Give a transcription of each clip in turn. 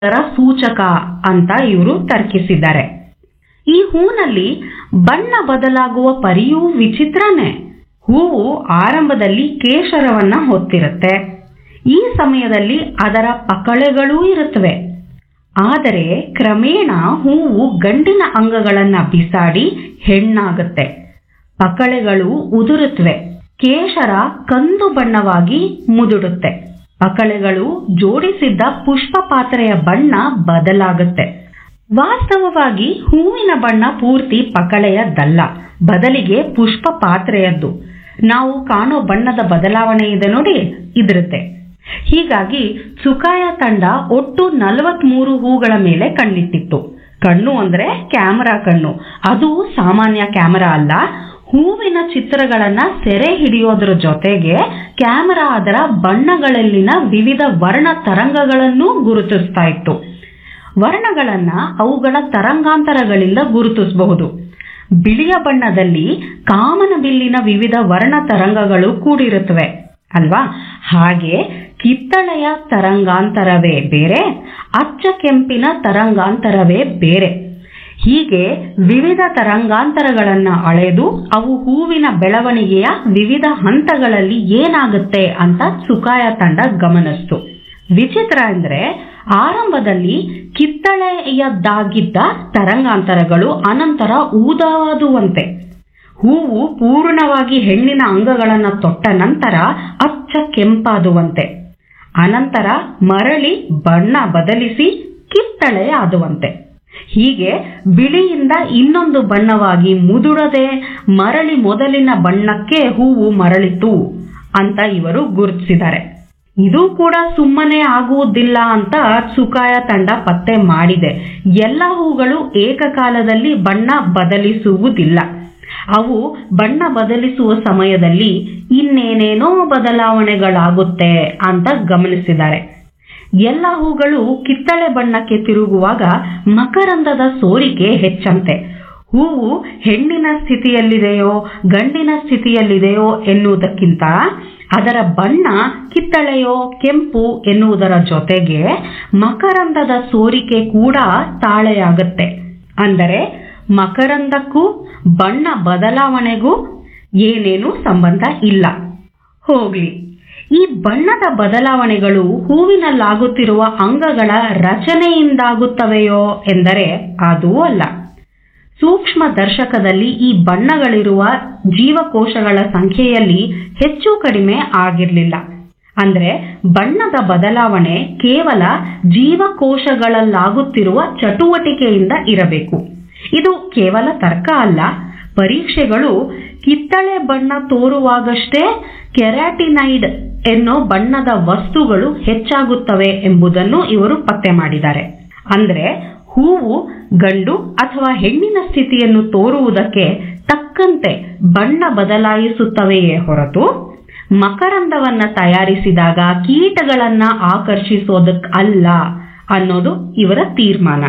ಅದರ ಸೂಚಕ ಅಂತ ಇವರು ತರ್ಕಿಸಿದ್ದಾರೆ ಈ ಹೂನಲ್ಲಿ ಬಣ್ಣ ಬದಲಾಗುವ ಪರಿಯೂ ವಿಚಿತ್ರನೇ ಹೂವು ಆರಂಭದಲ್ಲಿ ಕೇಶರವನ್ನ ಹೊತ್ತಿರುತ್ತೆ ಈ ಸಮಯದಲ್ಲಿ ಅದರ ಪಕಳೆಗಳೂ ಇರುತ್ತವೆ ಆದರೆ ಕ್ರಮೇಣ ಹೂವು ಗಂಡಿನ ಅಂಗಗಳನ್ನ ಬಿಸಾಡಿ ಹೆಣ್ಣಾಗುತ್ತೆ ಪಕಳೆಗಳು ಉದುರುತ್ತವೆ ಕೇಶರ ಕಂದು ಬಣ್ಣವಾಗಿ ಮುದುಡುತ್ತೆ ಪಕಳೆಗಳು ಜೋಡಿಸಿದ್ದ ಪುಷ್ಪ ಪಾತ್ರೆಯ ಬಣ್ಣ ಬದಲಾಗುತ್ತೆ ವಾಸ್ತವವಾಗಿ ಹೂವಿನ ಬಣ್ಣ ಪೂರ್ತಿ ಪಕಳೆಯದ್ದಲ್ಲ ಬದಲಿಗೆ ಪುಷ್ಪ ಪಾತ್ರೆಯದ್ದು ನಾವು ಕಾಣೋ ಬಣ್ಣದ ಬದಲಾವಣೆ ಇದೆ ನೋಡಿ ಇದಿರುತ್ತೆ ಹೀಗಾಗಿ ಸುಕಾಯ ತಂಡ ಒಟ್ಟು ನಲವತ್ಮೂರು ಹೂಗಳ ಮೇಲೆ ಕಣ್ಣಿಟ್ಟಿತ್ತು ಕಣ್ಣು ಅಂದ್ರೆ ಕ್ಯಾಮರಾ ಕಣ್ಣು ಅದು ಸಾಮಾನ್ಯ ಕ್ಯಾಮರಾ ಅಲ್ಲ ಹೂವಿನ ಚಿತ್ರಗಳನ್ನ ಸೆರೆ ಹಿಡಿಯೋದ್ರ ಜೊತೆಗೆ ಕ್ಯಾಮರಾ ಅದರ ಬಣ್ಣಗಳಲ್ಲಿನ ವಿವಿಧ ವರ್ಣ ತರಂಗಗಳನ್ನು ಗುರುತಿಸ್ತಾ ಇತ್ತು ವರ್ಣಗಳನ್ನ ಅವುಗಳ ತರಂಗಾಂತರಗಳಿಂದ ಗುರುತಿಸಬಹುದು ಬಿಳಿಯ ಬಣ್ಣದಲ್ಲಿ ಕಾಮನ ಬಿಲ್ಲಿನ ವಿವಿಧ ವರ್ಣ ತರಂಗಗಳು ಕೂಡಿರುತ್ತವೆ ಅಲ್ವಾ ಹಾಗೆ ಕಿತ್ತಳೆಯ ತರಂಗಾಂತರವೇ ಬೇರೆ ಅಚ್ಚ ಕೆಂಪಿನ ತರಂಗಾಂತರವೇ ಬೇರೆ ಹೀಗೆ ವಿವಿಧ ತರಂಗಾಂತರಗಳನ್ನ ಅಳೆದು ಅವು ಹೂವಿನ ಬೆಳವಣಿಗೆಯ ವಿವಿಧ ಹಂತಗಳಲ್ಲಿ ಏನಾಗುತ್ತೆ ಅಂತ ಸುಕಾಯ ತಂಡ ಗಮನಿಸ್ತು ವಿಚಿತ್ರ ಅಂದ್ರೆ ಆರಂಭದಲ್ಲಿ ಕಿತ್ತಳೆಯದ್ದಾಗಿದ್ದ ತರಂಗಾಂತರಗಳು ಅನಂತರ ಊದಾದುವಂತೆ ಹೂವು ಪೂರ್ಣವಾಗಿ ಹೆಣ್ಣಿನ ಅಂಗಗಳನ್ನ ತೊಟ್ಟ ನಂತರ ಅಚ್ಚ ಕೆಂಪಾದುವಂತೆ ಅನಂತರ ಮರಳಿ ಬಣ್ಣ ಬದಲಿಸಿ ಕಿತ್ತಳೆ ಆದುವಂತೆ ಹೀಗೆ ಬಿಳಿಯಿಂದ ಇನ್ನೊಂದು ಬಣ್ಣವಾಗಿ ಮುದುಡದೆ ಮರಳಿ ಮೊದಲಿನ ಬಣ್ಣಕ್ಕೆ ಹೂವು ಮರಳಿತು ಅಂತ ಇವರು ಗುರುತಿಸಿದ್ದಾರೆ ಇದು ಕೂಡ ಸುಮ್ಮನೆ ಆಗುವುದಿಲ್ಲ ಅಂತ ಸುಕಾಯ ತಂಡ ಪತ್ತೆ ಮಾಡಿದೆ ಎಲ್ಲ ಹೂಗಳು ಏಕಕಾಲದಲ್ಲಿ ಬಣ್ಣ ಬದಲಿಸುವುದಿಲ್ಲ ಅವು ಬಣ್ಣ ಬದಲಿಸುವ ಸಮಯದಲ್ಲಿ ಇನ್ನೇನೇನೋ ಬದಲಾವಣೆಗಳಾಗುತ್ತೆ ಅಂತ ಗಮನಿಸಿದ್ದಾರೆ ಎಲ್ಲ ಹೂಗಳು ಕಿತ್ತಳೆ ಬಣ್ಣಕ್ಕೆ ತಿರುಗುವಾಗ ಮಕರಂದದ ಸೋರಿಕೆ ಹೆಚ್ಚಂತೆ ಹೂವು ಹೆಣ್ಣಿನ ಸ್ಥಿತಿಯಲ್ಲಿದೆಯೋ ಗಂಡಿನ ಸ್ಥಿತಿಯಲ್ಲಿದೆಯೋ ಎನ್ನುವುದಕ್ಕಿಂತ ಅದರ ಬಣ್ಣ ಕಿತ್ತಳೆಯೋ ಕೆಂಪು ಎನ್ನುವುದರ ಜೊತೆಗೆ ಮಕರಂದದ ಸೋರಿಕೆ ಕೂಡ ತಾಳೆಯಾಗುತ್ತೆ ಅಂದರೆ ಮಕರಂದಕ್ಕೂ ಬಣ್ಣ ಬದಲಾವಣೆಗೂ ಏನೇನು ಸಂಬಂಧ ಇಲ್ಲ ಹೋಗ್ಲಿ ಈ ಬಣ್ಣದ ಬದಲಾವಣೆಗಳು ಹೂವಿನಲ್ಲಾಗುತ್ತಿರುವ ಅಂಗಗಳ ರಚನೆಯಿಂದಾಗುತ್ತವೆಯೋ ಎಂದರೆ ಅದೂ ಅಲ್ಲ ಸೂಕ್ಷ್ಮ ದರ್ಶಕದಲ್ಲಿ ಈ ಬಣ್ಣಗಳಿರುವ ಜೀವಕೋಶಗಳ ಸಂಖ್ಯೆಯಲ್ಲಿ ಹೆಚ್ಚು ಕಡಿಮೆ ಆಗಿರಲಿಲ್ಲ ಅಂದ್ರೆ ಬಣ್ಣದ ಬದಲಾವಣೆ ಕೇವಲ ಜೀವಕೋಶಗಳಲ್ಲಾಗುತ್ತಿರುವ ಚಟುವಟಿಕೆಯಿಂದ ಇರಬೇಕು ಇದು ಕೇವಲ ತರ್ಕ ಅಲ್ಲ ಪರೀಕ್ಷೆಗಳು ಕಿತ್ತಳೆ ಬಣ್ಣ ತೋರುವಾಗಷ್ಟೇ ಕೆರಾಟಿನೈಡ್ ಎನ್ನೋ ಬಣ್ಣದ ವಸ್ತುಗಳು ಹೆಚ್ಚಾಗುತ್ತವೆ ಎಂಬುದನ್ನು ಇವರು ಪತ್ತೆ ಮಾಡಿದ್ದಾರೆ ಅಂದ್ರೆ ಹೂವು ಗಂಡು ಅಥವಾ ಹೆಣ್ಣಿನ ಸ್ಥಿತಿಯನ್ನು ತೋರುವುದಕ್ಕೆ ತಕ್ಕಂತೆ ಬಣ್ಣ ಬದಲಾಯಿಸುತ್ತವೆಯೇ ಹೊರತು ಮಕರಂದವನ್ನ ತಯಾರಿಸಿದಾಗ ಕೀಟಗಳನ್ನ ಆಕರ್ಷಿಸೋದಕ್ ಅಲ್ಲ ಅನ್ನೋದು ಇವರ ತೀರ್ಮಾನ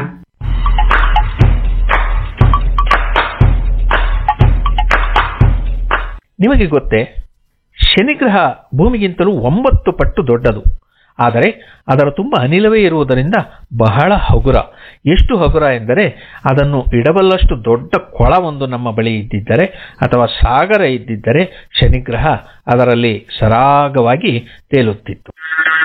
ನಿಮಗೆ ಗೊತ್ತೇ ಶನಿಗ್ರಹ ಭೂಮಿಗಿಂತಲೂ ಒಂಬತ್ತು ಪಟ್ಟು ದೊಡ್ಡದು ಆದರೆ ಅದರ ತುಂಬ ಅನಿಲವೇ ಇರುವುದರಿಂದ ಬಹಳ ಹಗುರ ಎಷ್ಟು ಹಗುರ ಎಂದರೆ ಅದನ್ನು ಇಡಬಲ್ಲಷ್ಟು ದೊಡ್ಡ ಕೊಳವೊಂದು ನಮ್ಮ ಬಳಿ ಇದ್ದಿದ್ದರೆ ಅಥವಾ ಸಾಗರ ಇದ್ದಿದ್ದರೆ ಶನಿಗ್ರಹ ಅದರಲ್ಲಿ ಸರಾಗವಾಗಿ ತೇಲುತ್ತಿತ್ತು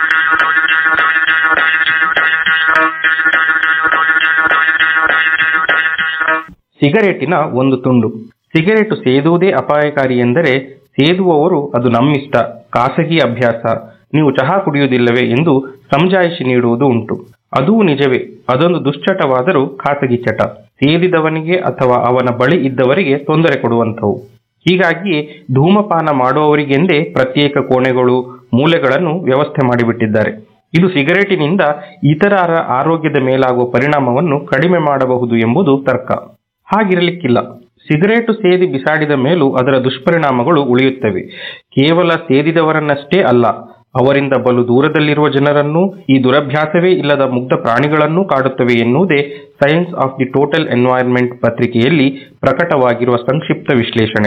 ಸಿಗರೇಟಿನ ಒಂದು ತುಂಡು ಸಿಗರೇಟು ಸೇದುವುದೇ ಅಪಾಯಕಾರಿ ಎಂದರೆ ಸೇದುವವರು ಅದು ನಮ್ಮಿಷ್ಟ ಖಾಸಗಿ ಅಭ್ಯಾಸ ನೀವು ಚಹಾ ಕುಡಿಯುವುದಿಲ್ಲವೇ ಎಂದು ಸಮಜಾಯಿಷಿ ನೀಡುವುದು ಉಂಟು ಅದೂ ನಿಜವೇ ಅದೊಂದು ದುಶ್ಚಟವಾದರೂ ಖಾಸಗಿ ಚಟ ಸೇದಿದವನಿಗೆ ಅಥವಾ ಅವನ ಬಳಿ ಇದ್ದವರಿಗೆ ತೊಂದರೆ ಕೊಡುವಂಥವು ಹೀಗಾಗಿಯೇ ಧೂಮಪಾನ ಮಾಡುವವರಿಗೆಂದೇ ಪ್ರತ್ಯೇಕ ಕೋಣೆಗಳು ಮೂಲೆಗಳನ್ನು ವ್ಯವಸ್ಥೆ ಮಾಡಿಬಿಟ್ಟಿದ್ದಾರೆ ಇದು ಸಿಗರೇಟಿನಿಂದ ಇತರರ ಆರೋಗ್ಯದ ಮೇಲಾಗುವ ಪರಿಣಾಮವನ್ನು ಕಡಿಮೆ ಮಾಡಬಹುದು ಎಂಬುದು ತರ್ಕ ಹಾಗಿರಲಿಕ್ಕಿಲ್ಲ ಸಿಗರೇಟು ಸೇದಿ ಬಿಸಾಡಿದ ಮೇಲೂ ಅದರ ದುಷ್ಪರಿಣಾಮಗಳು ಉಳಿಯುತ್ತವೆ ಕೇವಲ ಸೇದಿದವರನ್ನಷ್ಟೇ ಅಲ್ಲ ಅವರಿಂದ ಬಲು ದೂರದಲ್ಲಿರುವ ಜನರನ್ನು ಈ ದುರಭ್ಯಾಸವೇ ಇಲ್ಲದ ಮುಗ್ಧ ಪ್ರಾಣಿಗಳನ್ನೂ ಕಾಡುತ್ತವೆ ಎನ್ನುವುದೇ science of the total environment ಪತ್ರಿಕೆಯಲ್ಲಿ ಪ್ರಕಟವಾಗಿರುವ ಸಂಕ್ಷಿಪ್ತ ವಿಶ್ಲೇಷಣೆ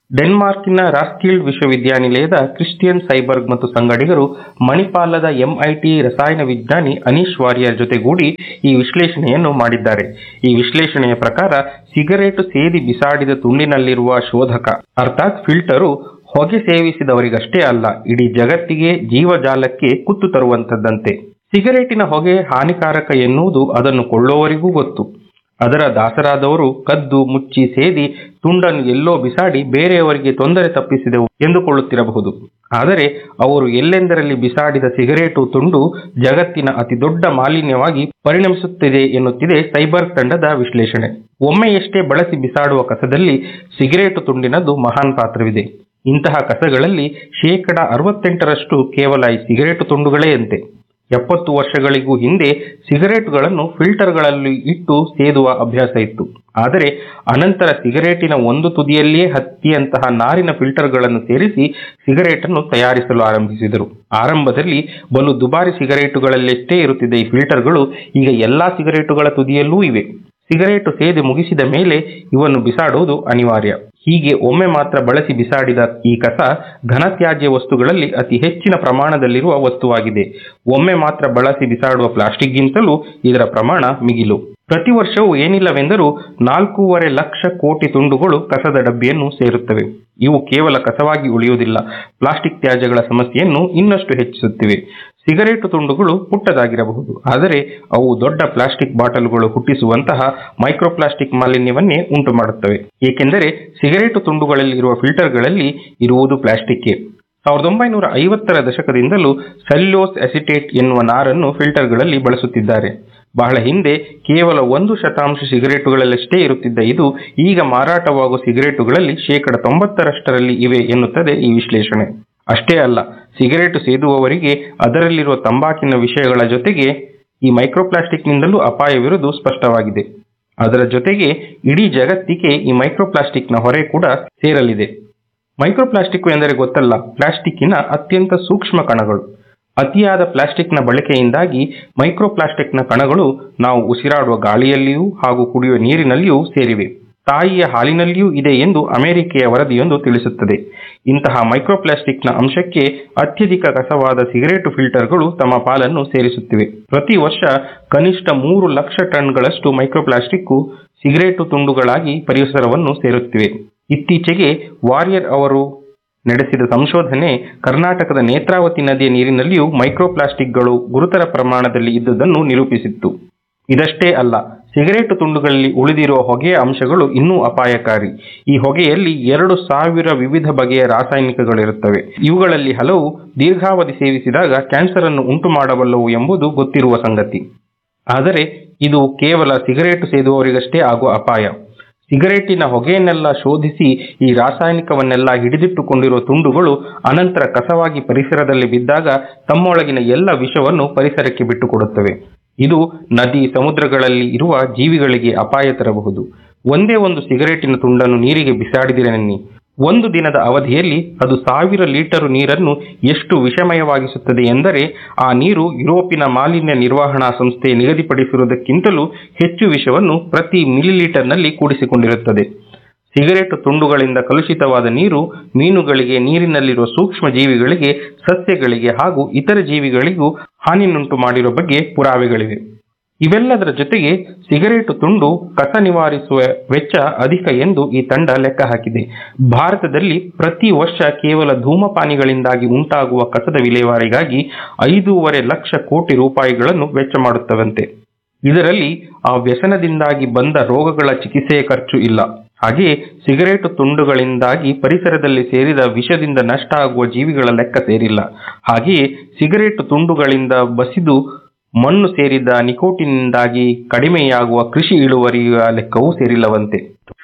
ಡೆನ್ಮಾರ್ಕಿನ ರಾಸ್ಕಿಲ್ಡ್ ವಿಶ್ವವಿದ್ಯಾನಿಲಯದ ಕ್ರಿಸ್ಟಿಯನ್ ಸೈಬರ್ಗ್ ಮತ್ತು ಸಂಗಡಿಗರು ಮಣಿಪಾಲದ ಎಂಐಟಿ ರಸಾಯನ ವಿಜ್ಞಾನಿ ಅನೀಶ್ ವಾರಿಯರ್ ಜೊತೆಗೂಡಿ ಈ ವಿಶ್ಲೇಷಣೆಯನ್ನು ಮಾಡಿದ್ದಾರೆ ಈ ವಿಶ್ಲೇಷಣೆಯ ಪ್ರಕಾರ ಸಿಗರೇಟು ಸೇದಿ ಬಿಸಾಡಿದ ತುಂಡಿನಲ್ಲಿರುವ ಶೋಧಕ ಅರ್ಥಾತ್ ಫಿಲ್ಟರು ಹೊಗೆ ಸೇವಿಸಿದವರಿಗಷ್ಟೇ ಅಲ್ಲ ಇಡೀ ಜಗತ್ತಿಗೆ ಜೀವಜಾಲಕ್ಕೆ ಕುತ್ತು ತರುವಂತದ್ದಂತೆ ಸಿಗರೇಟಿನ ಹೊಗೆ ಹಾನಿಕಾರಕ ಎನ್ನುವುದು ಅದನ್ನು ಕೊಳ್ಳುವವರಿಗೂ ಗೊತ್ತು ಅದರ ದಾಸರಾದವರು ಕದ್ದು ಮುಚ್ಚಿ ಸೇದಿ ತುಂಡನ್ನು ಎಲ್ಲೋ ಬಿಸಾಡಿ ಬೇರೆಯವರಿಗೆ ತೊಂದರೆ ತಪ್ಪಿಸಿದೆವು ಎಂದುಕೊಳ್ಳುತ್ತಿರಬಹುದು ಆದರೆ ಅವರು ಎಲ್ಲೆಂದರಲ್ಲಿ ಬಿಸಾಡಿದ ಸಿಗರೇಟು ತುಂಡು ಜಗತ್ತಿನ ಅತಿ ದೊಡ್ಡ ಮಾಲಿನ್ಯವಾಗಿ ಪರಿಣಮಿಸುತ್ತಿದೆ ಎನ್ನುತ್ತಿದೆ ಸೈಬರ್ ತಂಡದ ವಿಶ್ಲೇಷಣೆ ಒಮ್ಮೆಯಷ್ಟೇ ಬಳಸಿ ಬಿಸಾಡುವ ಕಸದಲ್ಲಿ ಸಿಗರೇಟು ತುಂಡಿನದ್ದು ಮಹಾನ್ ಪಾತ್ರವಿದೆ ಇಂತಹ ಕಸಗಳಲ್ಲಿ ಶೇಕಡ ಅರವತ್ತೆಂಟರಷ್ಟು ಕೇವಲ ಈ ಸಿಗರೇಟು ತುಂಡುಗಳೇ ಅಂತೆ ಎಪ್ಪತ್ತು ವರ್ಷಗಳಿಗೂ ಹಿಂದೆ ಸಿಗರೇಟುಗಳನ್ನು ಫಿಲ್ಟರ್ಗಳಲ್ಲಿ ಇಟ್ಟು ಸೇದುವ ಅಭ್ಯಾಸ ಇತ್ತು ಆದರೆ ಅನಂತರ ಸಿಗರೇಟಿನ ಒಂದು ತುದಿಯಲ್ಲಿಯೇ ಹತ್ತಿಯಂತಹ ನಾರಿನ ಫಿಲ್ಟರ್ಗಳನ್ನು ಸೇರಿಸಿ ಸಿಗರೇಟನ್ನು ತಯಾರಿಸಲು ಆರಂಭಿಸಿದರು ಆರಂಭದಲ್ಲಿ ಬಲು ದುಬಾರಿ ಸಿಗರೇಟುಗಳಲ್ಲೆಷ್ಟೇ ಇರುತ್ತಿದ್ದ ಈ ಫಿಲ್ಟರ್ಗಳು ಈಗ ಎಲ್ಲಾ ಸಿಗರೇಟುಗಳ ತುದಿಯಲ್ಲೂ ಇವೆ ಸಿಗರೇಟು ಸೇದಿ ಮುಗಿಸಿದ ಮೇಲೆ ಇವನ್ನು ಬಿಸಾಡುವುದು ಅನಿವಾರ್ಯ ಹೀಗೆ ಒಮ್ಮೆ ಮಾತ್ರ ಬಳಸಿ ಬಿಸಾಡಿದ ಈ ಕಸ ಘನತ್ಯಾಜ್ಯ ವಸ್ತುಗಳಲ್ಲಿ ಅತಿ ಹೆಚ್ಚಿನ ಪ್ರಮಾಣದಲ್ಲಿರುವ ವಸ್ತುವಾಗಿದೆ ಒಮ್ಮೆ ಮಾತ್ರ ಬಳಸಿ ಬಿಸಾಡುವ ಪ್ಲಾಸ್ಟಿಕ್ಗಿಂತಲೂ ಇದರ ಪ್ರಮಾಣ ಮಿಗಿಲು ಪ್ರತಿ ವರ್ಷವೂ ಏನಿಲ್ಲವೆಂದರೂ ನಾಲ್ಕೂವರೆ ಲಕ್ಷ ಕೋಟಿ ತುಂಡುಗಳು ಕಸದ ಡಬ್ಬಿಯನ್ನು ಸೇರುತ್ತವೆ ಇವು ಕೇವಲ ಕಸವಾಗಿ ಉಳಿಯುವುದಿಲ್ಲ ಪ್ಲಾಸ್ಟಿಕ್ ತ್ಯಾಜ್ಯಗಳ ಸಮಸ್ಯೆಯನ್ನು ಇನ್ನಷ್ಟು ಹೆಚ್ಚಿಸುತ್ತಿವೆ ಸಿಗರೇಟು ತುಂಡುಗಳು ಪುಟ್ಟದಾಗಿರಬಹುದು ಆದರೆ ಅವು ದೊಡ್ಡ ಪ್ಲಾಸ್ಟಿಕ್ ಬಾಟಲುಗಳು ಹುಟ್ಟಿಸುವಂತಹ ಮೈಕ್ರೋಪ್ಲಾಸ್ಟಿಕ್ ಮಾಲಿನ್ಯವನ್ನೇ ಉಂಟು ಮಾಡುತ್ತವೆ ಏಕೆಂದರೆ ಸಿಗರೇಟು ತುಂಡುಗಳಲ್ಲಿರುವ ಫಿಲ್ಟರ್ಗಳಲ್ಲಿ ಇರುವುದು ಪ್ಲಾಸ್ಟಿಕ್ಕೇ ಸಾವಿರದ ಒಂಬೈನೂರ ಐವತ್ತರ ದಶಕದಿಂದಲೂ ಸೆಲ್ಯುಲೋಸ್ ಅಸಿಟೇಟ್ ಎನ್ನುವ ನಾರನ್ನು ಫಿಲ್ಟರ್ಗಳಲ್ಲಿ ಬಳಸುತ್ತಿದ್ದಾರೆ ಬಹಳ ಹಿಂದೆ ಕೇವಲ ಒಂದು ಶತಾಂಶ ಸಿಗರೇಟುಗಳಲ್ಲಷ್ಟೇ ಇರುತ್ತಿದ್ದ ಇದು ಈಗ ಮಾರಾಟವಾಗುವ ಸಿಗರೇಟುಗಳಲ್ಲಿ ಶೇಕಡ ತೊಂಬತ್ತರಷ್ಟರಲ್ಲಿ ಇವೆ ಎನ್ನುತ್ತದೆ ಈ ವಿಶ್ಲೇಷಣೆ ಅಷ್ಟೇ ಅಲ್ಲ ಸಿಗರೇಟು ಸೇದುವವರಿಗೆ ಅದರಲ್ಲಿರುವ ತಂಬಾಕಿನ ವಿಷಯಗಳ ಜೊತೆಗೆ ಈ ಮೈಕ್ರೋಪ್ಲಾಸ್ಟಿಕ್ನಿಂದಲೂ ಅಪಾಯವಿರುವುದು ಸ್ಪಷ್ಟವಾಗಿದೆ ಅದರ ಜೊತೆಗೆ ಇಡೀ ಜಗತ್ತಿಗೆ ಈ ಮೈಕ್ರೋಪ್ಲಾಸ್ಟಿಕ್ನ ಹೊರೆ ಕೂಡ ಸೇರಲಿದೆ ಮೈಕ್ರೋಪ್ಲಾಸ್ಟಿಕ್ ಎಂದರೆ ಗೊತ್ತಲ್ಲ ಪ್ಲಾಸ್ಟಿಕ್ಕಿನ ಅತ್ಯಂತ ಸೂಕ್ಷ್ಮ ಕಣಗಳು ಅತಿಯಾದ ಪ್ಲಾಸ್ಟಿಕ್ನ ಬಳಕೆಯಿಂದಾಗಿ ಮೈಕ್ರೋಪ್ಲಾಸ್ಟಿಕ್ನ ಕಣಗಳು ನಾವು ಉಸಿರಾಡುವ ಗಾಳಿಯಲ್ಲಿಯೂ ಹಾಗೂ ಕುಡಿಯುವ ನೀರಿನಲ್ಲಿಯೂ ಸೇರಿವೆ ತಾಯಿಯ ಹಾಲಿನಲ್ಲಿಯೂ ಇದೆ ಎಂದು ಅಮೆರಿಕೆಯ ವರದಿಯೊಂದು ತಿಳಿಸುತ್ತದೆ ಇಂತಹ ಮೈಕ್ರೋಪ್ಲಾಸ್ಟಿಕ್ನ ಅಂಶಕ್ಕೆ ಅತ್ಯಧಿಕ ಕಸವಾದ ಸಿಗರೇಟು ಫಿಲ್ಟರ್ಗಳು ತಮ್ಮ ಪಾಲನ್ನು ಸೇರಿಸುತ್ತಿವೆ ಪ್ರತಿ ವರ್ಷ ಕನಿಷ್ಠ ಮೂರು ಲಕ್ಷ ಟನ್ಗಳಷ್ಟು ಮೈಕ್ರೋಪ್ಲಾಸ್ಟಿಕ್ಕು ಸಿಗರೇಟು ತುಂಡುಗಳಾಗಿ ಪರಿಸರವನ್ನು ಸೇರುತ್ತಿವೆ ಇತ್ತೀಚೆಗೆ ವಾರಿಯರ್ ಅವರು ನಡೆಸಿದ ಸಂಶೋಧನೆ ಕರ್ನಾಟಕದ ನೇತ್ರಾವತಿ ನದಿಯ ನೀರಿನಲ್ಲಿಯೂ ಮೈಕ್ರೋಪ್ಲಾಸ್ಟಿಕ್ಗಳು ಗುರುತರ ಪ್ರಮಾಣದಲ್ಲಿ ಇದ್ದುದನ್ನು ನಿರೂಪಿಸಿತ್ತು ಇದಷ್ಟೇ ಅಲ್ಲ ಸಿಗರೇಟು ತುಂಡುಗಳಲ್ಲಿ ಉಳಿದಿರುವ ಹೊಗೆಯ ಅಂಶಗಳು ಇನ್ನೂ ಅಪಾಯಕಾರಿ ಈ ಹೊಗೆಯಲ್ಲಿ ಎರಡು ಸಾವಿರ ವಿವಿಧ ಬಗೆಯ ರಾಸಾಯನಿಕಗಳಿರುತ್ತವೆ ಇವುಗಳಲ್ಲಿ ಹಲವು ದೀರ್ಘಾವಧಿ ಸೇವಿಸಿದಾಗ ಕ್ಯಾನ್ಸರ್ ಅನ್ನು ಉಂಟು ಮಾಡಬಲ್ಲವು ಎಂಬುದು ಗೊತ್ತಿರುವ ಸಂಗತಿ ಆದರೆ ಇದು ಕೇವಲ ಸಿಗರೇಟು ಸೇದುವವರಿಗಷ್ಟೇ ಆಗುವ ಅಪಾಯ ಸಿಗರೇಟಿನ ಹೊಗೆಯನ್ನೆಲ್ಲ ಶೋಧಿಸಿ ಈ ರಾಸಾಯನಿಕವನ್ನೆಲ್ಲ ಹಿಡಿದಿಟ್ಟುಕೊಂಡಿರುವ ತುಂಡುಗಳು ಅನಂತರ ಕಸವಾಗಿ ಪರಿಸರದಲ್ಲಿ ಬಿದ್ದಾಗ ತಮ್ಮೊಳಗಿನ ಎಲ್ಲ ವಿಷವನ್ನು ಪರಿಸರಕ್ಕೆ ಬಿಟ್ಟುಕೊಡುತ್ತವೆ ಇದು ನದಿ ಸಮುದ್ರಗಳಲ್ಲಿ ಇರುವ ಜೀವಿಗಳಿಗೆ ಅಪಾಯ ತರಬಹುದು ಒಂದೇ ಒಂದು ಸಿಗರೇಟಿನ ತುಂಡನ್ನು ನೀರಿಗೆ ಬಿಸಾಡಿದಿರೆನ್ನಿ ಒಂದು ದಿನದ ಅವಧಿಯಲ್ಲಿ ಅದು ಸಾವಿರ ಲೀಟರು ನೀರನ್ನು ಎಷ್ಟು ವಿಷಮಯವಾಗಿಸುತ್ತದೆ ಎಂದರೆ ಆ ನೀರು ಯುರೋಪಿನ ಮಾಲಿನ್ಯ ನಿರ್ವಹಣಾ ಸಂಸ್ಥೆ ನಿಗದಿಪಡಿಸಿರುವುದಕ್ಕಿಂತಲೂ ಹೆಚ್ಚು ವಿಷವನ್ನು ಪ್ರತಿ ಮಿಲಿಲೀಟರ್ನಲ್ಲಿ ಕೂಡಿಸಿಕೊಂಡಿರುತ್ತದೆ ಸಿಗರೇಟು ತುಂಡುಗಳಿಂದ ಕಲುಷಿತವಾದ ನೀರು ಮೀನುಗಳಿಗೆ ನೀರಿನಲ್ಲಿರುವ ಸೂಕ್ಷ್ಮ ಜೀವಿಗಳಿಗೆ ಸಸ್ಯಗಳಿಗೆ ಹಾಗೂ ಇತರ ಜೀವಿಗಳಿಗೂ ಹಾನಿಯನ್ನುಂಟು ಮಾಡಿರುವ ಬಗ್ಗೆ ಪುರಾವೆಗಳಿವೆ ಇವೆಲ್ಲದರ ಜೊತೆಗೆ ಸಿಗರೇಟು ತುಂಡು ಕಸ ನಿವಾರಿಸುವ ವೆಚ್ಚ ಅಧಿಕ ಎಂದು ಈ ತಂಡ ಲೆಕ್ಕ ಹಾಕಿದೆ ಭಾರತದಲ್ಲಿ ಪ್ರತಿ ವರ್ಷ ಕೇವಲ ಧೂಮಪಾನಿಗಳಿಂದಾಗಿ ಉಂಟಾಗುವ ಕಸದ ವಿಲೇವಾರಿಗಾಗಿ ಐದೂವರೆ ಲಕ್ಷ ಕೋಟಿ ರೂಪಾಯಿಗಳನ್ನು ವೆಚ್ಚ ಮಾಡುತ್ತವಂತೆ ಇದರಲ್ಲಿ ಆ ವ್ಯಸನದಿಂದಾಗಿ ಬಂದ ರೋಗಗಳ ಚಿಕಿತ್ಸೆಯ ಖರ್ಚು ಇಲ್ಲ ಹಾಗೆಯೇ ಸಿಗರೇಟು ತುಂಡುಗಳಿಂದಾಗಿ ಪರಿಸರದಲ್ಲಿ ಸೇರಿದ ವಿಷದಿಂದ ನಷ್ಟ ಆಗುವ ಜೀವಿಗಳ ಲೆಕ್ಕ ಸೇರಿಲ್ಲ ಹಾಗೆಯೇ ಸಿಗರೇಟು ತುಂಡುಗಳಿಂದ ಬಸಿದು ಮಣ್ಣು ಸೇರಿದ ನಿಕೋಟಿನಿಂದಾಗಿ ಕಡಿಮೆಯಾಗುವ ಕೃಷಿ ಇಳುವರಿಯ ಲೆಕ್ಕವೂ ಸೇರಿಲ್ಲವಂತೆ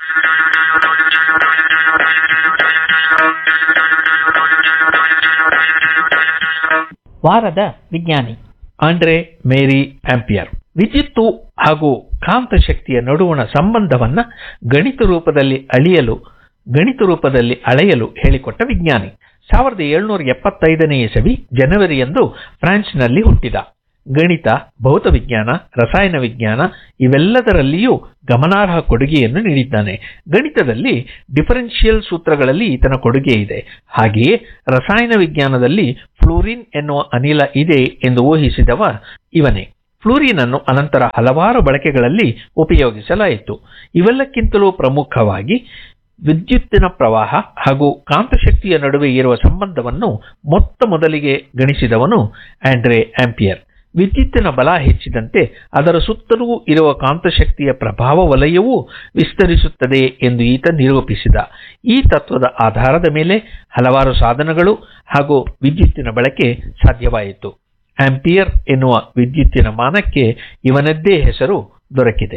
ವಾರದ ವಿಜ್ಞಾನಿ ಆಂಡ್ರೆ ಮೇರಿ ಆಂಪಿಯರ್ ವಿದ್ಯುತ್ತು ಹಾಗೂ ಕಾಂತ ಶಕ್ತಿಯ ನಡುವಣ ಸಂಬಂಧವನ್ನ ಗಣಿತ ರೂಪದಲ್ಲಿ ಅಳಿಯಲು ಗಣಿತ ರೂಪದಲ್ಲಿ ಅಳೆಯಲು ಹೇಳಿಕೊಟ್ಟ ವಿಜ್ಞಾನಿ ಸಾವಿರದ ಏಳ್ನೂರ ಎಪ್ಪತ್ತೈದನೇ ಇಸವಿ ಜನವರಿಯಂದು ಫ್ರಾನ್ಸ್ನಲ್ಲಿ ಹುಟ್ಟಿದ ಗಣಿತ ಭೌತವಿಜ್ಞಾನ ರಸಾಯನ ವಿಜ್ಞಾನ ಇವೆಲ್ಲದರಲ್ಲಿಯೂ ಗಮನಾರ್ಹ ಕೊಡುಗೆಯನ್ನು ನೀಡಿದ್ದಾನೆ ಗಣಿತದಲ್ಲಿ ಡಿಫರೆನ್ಷಿಯಲ್ ಸೂತ್ರಗಳಲ್ಲಿ ಈತನ ಕೊಡುಗೆ ಇದೆ ಹಾಗೆಯೇ ರಸಾಯನ ವಿಜ್ಞಾನದಲ್ಲಿ ಫ್ಲೂರಿನ್ ಎನ್ನುವ ಅನಿಲ ಇದೆ ಎಂದು ಊಹಿಸಿದವ ಇವನೇ ಫ್ಲೂರಿನ್ ಅನ್ನು ಅನಂತರ ಹಲವಾರು ಬಳಕೆಗಳಲ್ಲಿ ಉಪಯೋಗಿಸಲಾಯಿತು ಇವೆಲ್ಲಕ್ಕಿಂತಲೂ ಪ್ರಮುಖವಾಗಿ ವಿದ್ಯುತ್ತಿನ ಪ್ರವಾಹ ಹಾಗೂ ಕಾಂತಶಕ್ತಿಯ ನಡುವೆ ಇರುವ ಸಂಬಂಧವನ್ನು ಮೊತ್ತ ಮೊದಲಿಗೆ ಗಣಿಸಿದವನು ಆಂಡ್ರೆ ಆಂಪಿಯರ್ ವಿದ್ಯುತ್ತಿನ ಬಲ ಹೆಚ್ಚಿದಂತೆ ಅದರ ಸುತ್ತಲೂ ಇರುವ ಕಾಂತಶಕ್ತಿಯ ಪ್ರಭಾವ ವಲಯವೂ ವಿಸ್ತರಿಸುತ್ತದೆ ಎಂದು ಈತ ನಿರೂಪಿಸಿದ ಈ ತತ್ವದ ಆಧಾರದ ಮೇಲೆ ಹಲವಾರು ಸಾಧನಗಳು ಹಾಗೂ ವಿದ್ಯುತ್ತಿನ ಬಳಕೆ ಸಾಧ್ಯವಾಯಿತು ಆಂಪಿಯರ್ ಎನ್ನುವ ವಿದ್ಯುತ್ತಿನ ಮಾನಕ್ಕೆ ಇವನದ್ದೇ ಹೆಸರು ದೊರಕಿದೆ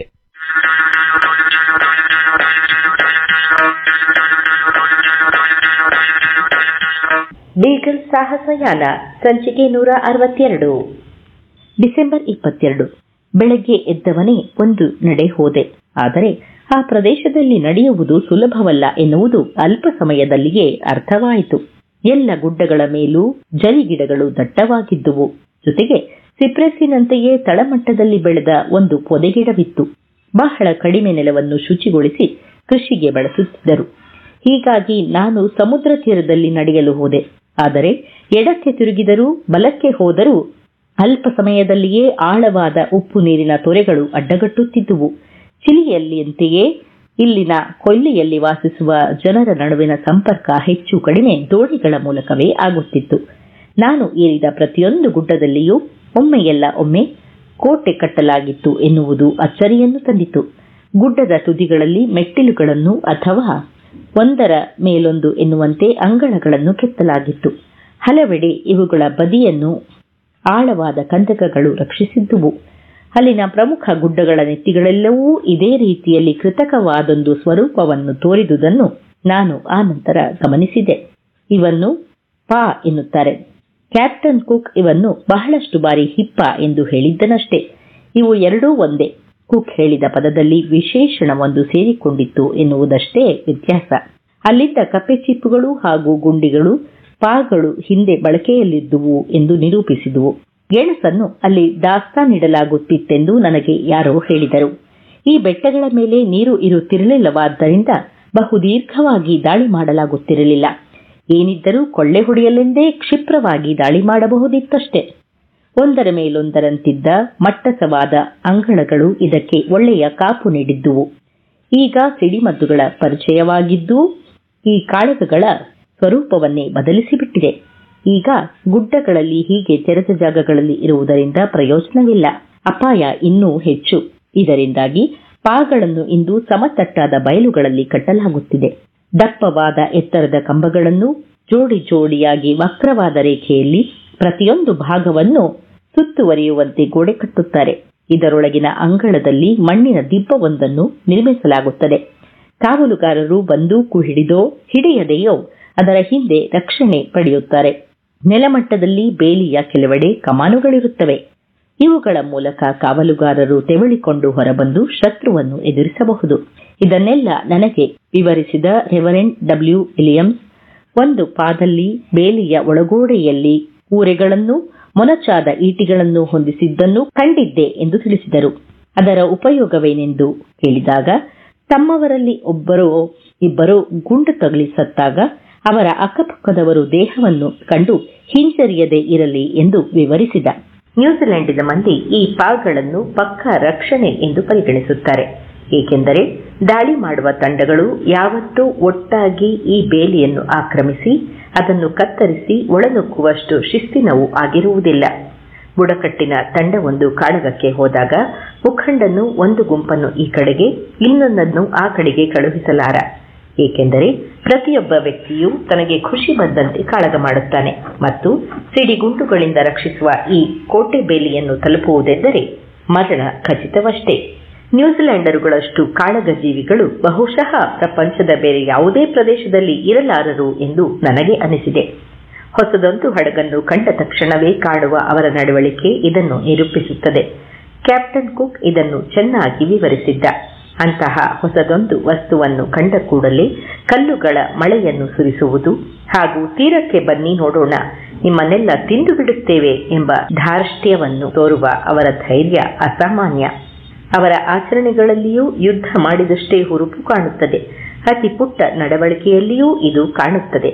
ಬೀಗಲ್ ಸಾಹಸಯಾನ ಸಂಚಿಕೆ ನೂರ ಅರವತ್ತೆರಡು ಡಿಸೆಂಬರ್ ಇಪ್ಪತ್ತೆರಡು ಬೆಳಗ್ಗೆ ಎದ್ದವನೇ ಒಂದು ನಡೆ ಹೋದೆ ಆದರೆ ಆ ಪ್ರದೇಶದಲ್ಲಿ ನಡೆಯುವುದು ಸುಲಭವಲ್ಲ ಎನ್ನುವುದು ಅಲ್ಪ ಸಮಯದಲ್ಲಿಯೇ ಅರ್ಥವಾಯಿತು ಎಲ್ಲ ಗುಡ್ಡಗಳ ಮೇಲೂ ಜರಿಗಿಡಗಳು ದಟ್ಟವಾಗಿದ್ದುವು ಜೊತೆಗೆ ಸಿಪ್ರೆಸ್ಸಿನಂತೆಯೇ ತಳಮಟ್ಟದಲ್ಲಿ ಬೆಳೆದ ಒಂದು ಪೊದೆಗಿಡವಿತ್ತು ಬಹಳ ಕಡಿಮೆ ನೆಲವನ್ನು ಶುಚಿಗೊಳಿಸಿ ಕೃಷಿಗೆ ಬಳಸುತ್ತಿದ್ದರು ಹೀಗಾಗಿ ನಾನು ಸಮುದ್ರ ತೀರದಲ್ಲಿ ನಡೆಯಲು ಹೋದೆ ಆದರೆ ಎಡಕ್ಕೆ ತಿರುಗಿದರೂ ಬಲಕ್ಕೆ ಹೋದರೂ ಅಲ್ಪ ಸಮಯದಲ್ಲಿಯೇ ಆಳವಾದ ಉಪ್ಪು ನೀರಿನ ತೊರೆಗಳು ಅಡ್ಡಗಟ್ಟುತ್ತಿದ್ದುವು ಚಿಲಿಯಲ್ಲಿಯಂತೆಯೇ ಇಲ್ಲಿನ ಕೊಲ್ಲಿಯಲ್ಲಿ ವಾಸಿಸುವ ಜನರ ನಡುವಿನ ಸಂಪರ್ಕ ಹೆಚ್ಚು ಕಡಿಮೆ ದೋಣಿಗಳ ಮೂಲಕವೇ ಆಗುತ್ತಿತ್ತು ನಾನು ಏರಿದ ಪ್ರತಿಯೊಂದು ಗುಡ್ಡದಲ್ಲಿಯೂ ಒಮ್ಮೆಯಲ್ಲ ಒಮ್ಮೆ ಕೋಟೆ ಕಟ್ಟಲಾಗಿತ್ತು ಎನ್ನುವುದು ಅಚ್ಚರಿಯನ್ನು ತಂದಿತು ಗುಡ್ಡದ ತುದಿಗಳಲ್ಲಿ ಮೆಟ್ಟಿಲುಗಳನ್ನು ಅಥವಾ ಒಂದರ ಮೇಲೊಂದು ಎನ್ನುವಂತೆ ಅಂಗಳಗಳನ್ನು ಕೆತ್ತಲಾಗಿತ್ತು ಹಲವೆಡೆ ಇವುಗಳ ಬದಿಯನ್ನು ಆಳವಾದ ಕಂದಕಗಳು ರಕ್ಷಿಸಿದ್ದುವು ಅಲ್ಲಿನ ಪ್ರಮುಖ ಗುಡ್ಡಗಳ ನೆತ್ತಿಗಳೆಲ್ಲವೂ ಇದೇ ರೀತಿಯಲ್ಲಿ ಕೃತಕವಾದೊಂದು ಸ್ವರೂಪವನ್ನು ತೋರಿದುದನ್ನು ನಾನು ಆನಂತರ ಗಮನಿಸಿದೆ ಇವನ್ನು ಪಾ ಎನ್ನುತ್ತಾರೆ ಕ್ಯಾಪ್ಟನ್ ಕುಕ್ ಇವನ್ನು ಬಹಳಷ್ಟು ಬಾರಿ ಹಿಪ್ಪ ಎಂದು ಹೇಳಿದ್ದನಷ್ಟೇ ಇವು ಎರಡೂ ಒಂದೇ ಕುಕ್ ಹೇಳಿದ ಪದದಲ್ಲಿ ವಿಶೇಷಣವೊಂದು ಸೇರಿಕೊಂಡಿತ್ತು ಎನ್ನುವುದಷ್ಟೇ ವ್ಯತ್ಯಾಸ ಅಲ್ಲಿದ್ದ ಕಪ್ಪೆಚಿಪ್ಪುಗಳು ಹಾಗೂ ಗುಂಡಿಗಳು ಪಾಗಳು ಹಿಂದೆ ಬಳಕೆಯಲ್ಲಿದ್ದುವು ಎಂದು ನಿರೂಪಿಸಿದುವು ಗೆಣಸನ್ನು ಅಲ್ಲಿ ದಾಸ್ತಾನಿಡಲಾಗುತ್ತಿತ್ತೆಂದು ನನಗೆ ಯಾರೋ ಹೇಳಿದರು ಈ ಬೆಟ್ಟಗಳ ಮೇಲೆ ನೀರು ಇರುತ್ತಿರಲಿಲ್ಲವಾದ್ದರಿಂದ ಬಹುದೀರ್ಘವಾಗಿ ದಾಳಿ ಮಾಡಲಾಗುತ್ತಿರಲಿಲ್ಲ ಏನಿದ್ದರೂ ಕೊಳ್ಳೆ ಹೊಡೆಯಲೆಂದೇ ಕ್ಷಿಪ್ರವಾಗಿ ದಾಳಿ ಮಾಡಬಹುದಿತ್ತಷ್ಟೇ ಒಂದರ ಮೇಲೊಂದರಂತಿದ್ದ ಮಟ್ಟಸವಾದ ಅಂಗಳಗಳು ಇದಕ್ಕೆ ಒಳ್ಳೆಯ ಕಾಪು ನೀಡಿದ್ದುವು ಈಗ ಸಿಡಿಮದ್ದುಗಳ ಪರಿಚಯವಾಗಿದ್ದು ಈ ಕಾಳಗಗಳ ಸ್ವರೂಪವನ್ನೇ ಬದಲಿಸಿಬಿಟ್ಟಿದೆ ಈಗ ಗುಡ್ಡಗಳಲ್ಲಿ ಹೀಗೆ ತೆರೆದ ಜಾಗಗಳಲ್ಲಿ ಇರುವುದರಿಂದ ಪ್ರಯೋಜನವಿಲ್ಲ ಅಪಾಯ ಇನ್ನೂ ಹೆಚ್ಚು ಇದರಿಂದಾಗಿ ಪಾಗಳನ್ನು ಇಂದು ಸಮತಟ್ಟಾದ ಬಯಲುಗಳಲ್ಲಿ ಕಟ್ಟಲಾಗುತ್ತಿದೆ ದಪ್ಪವಾದ ಎತ್ತರದ ಕಂಬಗಳನ್ನು ಜೋಡಿ ಜೋಡಿಯಾಗಿ ವಕ್ರವಾದ ರೇಖೆಯಲ್ಲಿ ಪ್ರತಿಯೊಂದು ಭಾಗವನ್ನು ಸುತ್ತುವರಿಯುವಂತೆ ಗೋಡೆ ಕಟ್ಟುತ್ತಾರೆ ಇದರೊಳಗಿನ ಅಂಗಳದಲ್ಲಿ ಮಣ್ಣಿನ ದಿಬ್ಬವೊಂದನ್ನು ನಿರ್ಮಿಸಲಾಗುತ್ತದೆ ಕಾವಲುಗಾರರು ಬಂದೂಕು ಹಿಡಿದೋ ಹಿಡಿಯದೆಯೋ ಅದರ ಹಿಂದೆ ರಕ್ಷಣೆ ಪಡೆಯುತ್ತಾರೆ ನೆಲಮಟ್ಟದಲ್ಲಿ ಬೇಲಿಯ ಕೆಲವೆಡೆ ಕಮಾನುಗಳಿರುತ್ತವೆ ಇವುಗಳ ಮೂಲಕ ಕಾವಲುಗಾರರು ತೆವಳಿಕೊಂಡು ಹೊರಬಂದು ಶತ್ರುವನ್ನು ಎದುರಿಸಬಹುದು ಇದನ್ನೆಲ್ಲ ನನಗೆ ವಿವರಿಸಿದ ರೆವರೆಂಡ್ ಡಬ್ಲ್ಯೂ ವಿಲಿಯಮ್ಸ್ ಒಂದು ಪಾದಲ್ಲಿ ಬೇಲಿಯ ಒಳಗೋಡೆಯಲ್ಲಿ ಊರೆಗಳನ್ನು ಮೊನಚಾದ ಈಟಿಗಳನ್ನು ಹೊಂದಿಸಿದ್ದನ್ನು ಕಂಡಿದ್ದೆ ಎಂದು ತಿಳಿಸಿದರು ಅದರ ಉಪಯೋಗವೇನೆಂದು ಕೇಳಿದಾಗ ತಮ್ಮವರಲ್ಲಿ ಒಬ್ಬರೋ ಇಬ್ಬರೋ ಗುಂಡು ತಗುಲಿ ಸತ್ತಾಗ ಅವರ ಅಕ್ಕಪಕ್ಕದವರು ದೇಹವನ್ನು ಕಂಡು ಹಿಂಜರಿಯದೆ ಇರಲಿ ಎಂದು ವಿವರಿಸಿದ ನ್ಯೂಜಿಲೆಂಡಿನ ಮಂದಿ ಈ ಪಾಗಳನ್ನು ಪಕ್ಕ ರಕ್ಷಣೆ ಎಂದು ಪರಿಗಣಿಸುತ್ತಾರೆ ಏಕೆಂದರೆ ದಾಳಿ ಮಾಡುವ ತಂಡಗಳು ಯಾವತ್ತೂ ಒಟ್ಟಾಗಿ ಈ ಬೇಲಿಯನ್ನು ಆಕ್ರಮಿಸಿ ಅದನ್ನು ಕತ್ತರಿಸಿ ಒಳನುಗ್ಗುವಷ್ಟು ಶಿಸ್ತಿನವೂ ಆಗಿರುವುದಿಲ್ಲ ಬುಡಕಟ್ಟಿನ ತಂಡವೊಂದು ಕಾಳಗಕ್ಕೆ ಹೋದಾಗ ಮುಖಂಡನು ಒಂದು ಗುಂಪನ್ನು ಈ ಕಡೆಗೆ ಇನ್ನೊಂದನ್ನು ಆ ಕಡೆಗೆ ಕಳುಹಿಸಲಾರ ಏಕೆಂದರೆ ಪ್ರತಿಯೊಬ್ಬ ವ್ಯಕ್ತಿಯು ತನಗೆ ಖುಷಿ ಬಂದಂತೆ ಕಾಳಗ ಮಾಡುತ್ತಾನೆ ಮತ್ತು ಸಿಡಿಗುಂಡುಗಳಿಂದ ರಕ್ಷಿಸುವ ಈ ಕೋಟೆ ಬೇಲಿಯನ್ನು ತಲುಪುವುದೆಂದರೆ ಮರಣ ಖಚಿತವಷ್ಟೇ ನ್ಯೂಜಿಲೆಂಡರುಗಳಷ್ಟು ಕಾಳಗ ಜೀವಿಗಳು ಬಹುಶಃ ಪ್ರಪಂಚದ ಬೇರೆ ಯಾವುದೇ ಪ್ರದೇಶದಲ್ಲಿ ಇರಲಾರರು ಎಂದು ನನಗೆ ಅನಿಸಿದೆ ಹೊಸದೊಂದು ಹಡಗನ್ನು ಕಂಡ ತಕ್ಷಣವೇ ಕಾಡುವ ಅವರ ನಡವಳಿಕೆ ಇದನ್ನು ನಿರೂಪಿಸುತ್ತದೆ ಕ್ಯಾಪ್ಟನ್ ಕುಕ್ ಇದನ್ನು ಚೆನ್ನಾಗಿ ವಿವರಿಸಿದ್ದ ಅಂತಹ ಹೊಸದೊಂದು ವಸ್ತುವನ್ನು ಕಂಡ ಕೂಡಲೇ ಕಲ್ಲುಗಳ ಮಳೆಯನ್ನು ಸುರಿಸುವುದು ಹಾಗೂ ತೀರಕ್ಕೆ ಬನ್ನಿ ನೋಡೋಣ ನಿಮ್ಮನ್ನೆಲ್ಲ ತಿಂದು ಬಿಡುತ್ತೇವೆ ಎಂಬ ಧಾರ್ಷ್ಟ್ಯವನ್ನು ತೋರುವ ಅವರ ಧೈರ್ಯ ಅಸಾಮಾನ್ಯ ಅವರ ಆಚರಣೆಗಳಲ್ಲಿಯೂ ಯುದ್ಧ ಮಾಡಿದಷ್ಟೇ ಹುರುಪು ಕಾಣುತ್ತದೆ ಅತಿ ಪುಟ್ಟ ನಡವಳಿಕೆಯಲ್ಲಿಯೂ ಇದು ಕಾಣುತ್ತದೆ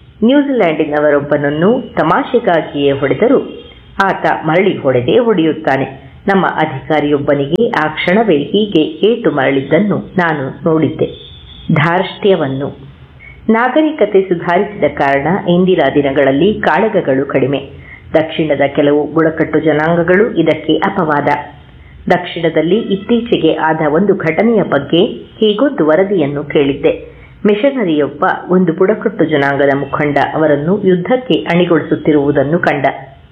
ನ್ಯೂಜಿಲೆಂಡಿನವರೊಬ್ಬನನ್ನು ತಮಾಷೆಗಾಗಿಯೇ ಹೊಡೆದರೂ ಆತ ಮರಳಿ ಹೊಡೆದೇ ಹೊಡೆಯುತ್ತಾನೆ ನಮ್ಮ ಅಧಿಕಾರಿಯೊಬ್ಬನಿಗೆ ಆ ಕ್ಷಣವೇ ಹೀಗೆ ಏಟು ಮರಳಿದ್ದನ್ನು ನಾನು ನೋಡಿದ್ದೆ ಧಾರ್ಷ್ಟ್ಯವನ್ನು ನಾಗರಿಕತೆ ಸುಧಾರಿಸಿದ ಕಾರಣ ಇಂದಿನ ದಿನಗಳಲ್ಲಿ ಕಾಳಗಗಳು ಕಡಿಮೆ ದಕ್ಷಿಣದ ಕೆಲವು ಬುಡಕಟ್ಟು ಜನಾಂಗಗಳು ಇದಕ್ಕೆ ಅಪವಾದ ದಕ್ಷಿಣದಲ್ಲಿ ಇತ್ತೀಚೆಗೆ ಆದ ಒಂದು ಘಟನೆಯ ಬಗ್ಗೆ ಹೀಗೊಂದು ವರದಿಯನ್ನು ಕೇಳಿದ್ದೆ ಮಿಷನರಿಯೊಬ್ಬ ಒಂದು ಬುಡಕಟ್ಟು ಜನಾಂಗದ ಮುಖಂಡ ಅವರನ್ನು ಯುದ್ಧಕ್ಕೆ ಅಣಿಗೊಳಿಸುತ್ತಿರುವುದನ್ನು ಕಂಡ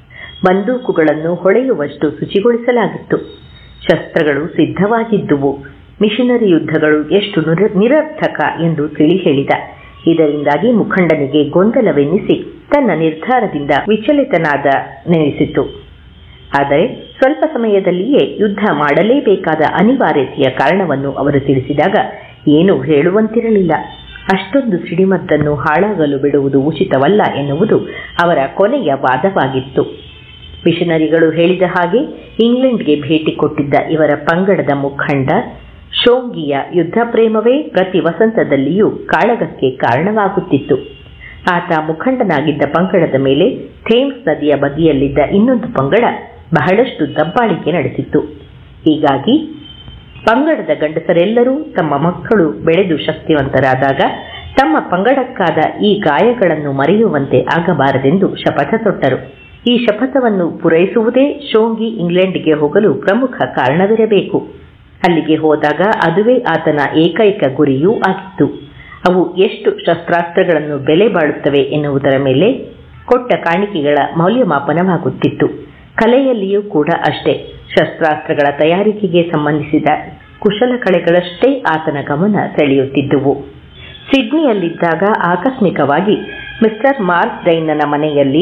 ಬಂದೂಕುಗಳನ್ನು ಹೊಳೆಯುವಷ್ಟು ಶುಚಿಗೊಳಿಸಲಾಗಿತ್ತು ಶಸ್ತ್ರಗಳು ಸಿದ್ಧವಾಗಿದ್ದುವು ಮಿಷನರಿ ಯುದ್ಧಗಳು ಎಷ್ಟು ನಿರ- ನಿರರ್ಥಕ ಎಂದು ತಿಳಿ ಹೇಳಿದ ಇದರಿಂದಾಗಿ ಮುಖಂಡನಿಗೆ ಗೊಂದಲವೆನ್ನಿಸಿ ತನ್ನ ನಿರ್ಧಾರದಿಂದ ವಿಚಲಿತನಾದ ನೆನೆಸಿತು ಆದರೆ ಸ್ವಲ್ಪ ಸಮಯದಲ್ಲಿಯೇ ಯುದ್ಧ ಮಾಡಲೇಬೇಕಾದ ಅನಿವಾರ್ಯತೆಯ ಕಾರಣವನ್ನು ಅವರು ತಿಳಿಸಿದಾಗ ಏನೂ ಹೇಳುವಂತಿರಲಿಲ್ಲ ಅಷ್ಟೊಂದು ಸಿಡಿಮದ್ದನ್ನು ಹಾಳಾಗಲು ಬಿಡುವುದು ಉಚಿತವಲ್ಲ ಎನ್ನುವುದು ಅವರ ಕೊನೆಯ ವಾದವಾಗಿತ್ತು ಮಿಷನರಿಗಳು ಹೇಳಿದ ಹಾಗೆ ಇಂಗ್ಲೆಂಡ್ಗೆ ಭೇಟಿ ಕೊಟ್ಟಿದ್ದ ಇವರ ಪಂಗಡದ ಮುಖಂಡ ಶೋಂಗಿಯ ಯುದ್ಧ ಪ್ರೇಮವೇ ಪ್ರತಿ ವಸಂತದಲ್ಲಿಯೂ ಕಾಳಗಕ್ಕೆ ಕಾರಣವಾಗುತ್ತಿತ್ತು ಆತ ಮುಖಂಡನಾಗಿದ್ದ ಪಂಗಡದ ಮೇಲೆ ಥೇಮ್ಸ್ ನದಿಯ ಬದಿಯಲ್ಲಿದ್ದ ಇನ್ನೊಂದು ಪಂಗಡ ಬಹಳಷ್ಟು ದಬ್ಬಾಳಿಕೆ ನಡೆಸಿತ್ತು ಹೀಗಾಗಿ ಪಂಗಡದ ಗಂಡಸರೆಲ್ಲರೂ ತಮ್ಮ ಮಕ್ಕಳು ಬೆಳೆದು ಶಕ್ತಿವಂತರಾದಾಗ ತಮ್ಮ ಪಂಗಡಕ್ಕಾದ ಈ ಗಾಯಗಳನ್ನು ಮರೆಯುವಂತೆ ಆಗಬಾರದೆಂದು ಶಪಥ ತೊಟ್ಟರು ಈ ಶಪಥವನ್ನು ಪೂರೈಸುವುದೇ ಶೋಂಗಿ ಇಂಗ್ಲೆಂಡ್ಗೆ ಹೋಗಲು ಪ್ರಮುಖ ಕಾರಣವಿರಬೇಕು ಅಲ್ಲಿಗೆ ಹೋದಾಗ ಅದುವೇ ಆತನ ಏಕೈಕ ಗುರಿಯೂ ಆಗಿತ್ತು ಅವು ಎಷ್ಟು ಶಸ್ತ್ರಾಸ್ತ್ರಗಳನ್ನು ಬೆಲೆ ಬಾಳುತ್ತವೆ ಎನ್ನುವುದರ ಮೇಲೆ ಕೊಟ್ಟ ಕಾಣಿಕೆಗಳ ಮೌಲ್ಯಮಾಪನವಾಗುತ್ತಿತ್ತು ಕಲೆಯಲ್ಲಿಯೂ ಕೂಡ ಅಷ್ಟೇ ಶಸ್ತ್ರಾಸ್ತ್ರಗಳ ತಯಾರಿಕೆಗೆ ಸಂಬಂಧಿಸಿದ ಕುಶಲಕಲೆಗಳಷ್ಟೇ ಆತನ ಗಮನ ಸೆಳೆಯುತ್ತಿದ್ದುವು ಸಿಡ್ನಿಯಲ್ಲಿದ್ದಾಗ ಆಕಸ್ಮಿಕವಾಗಿ ಮಿಸ್ಟರ್ ಮಾರ್ಕ್ ಡೈನನ ಮನೆಯಲ್ಲಿ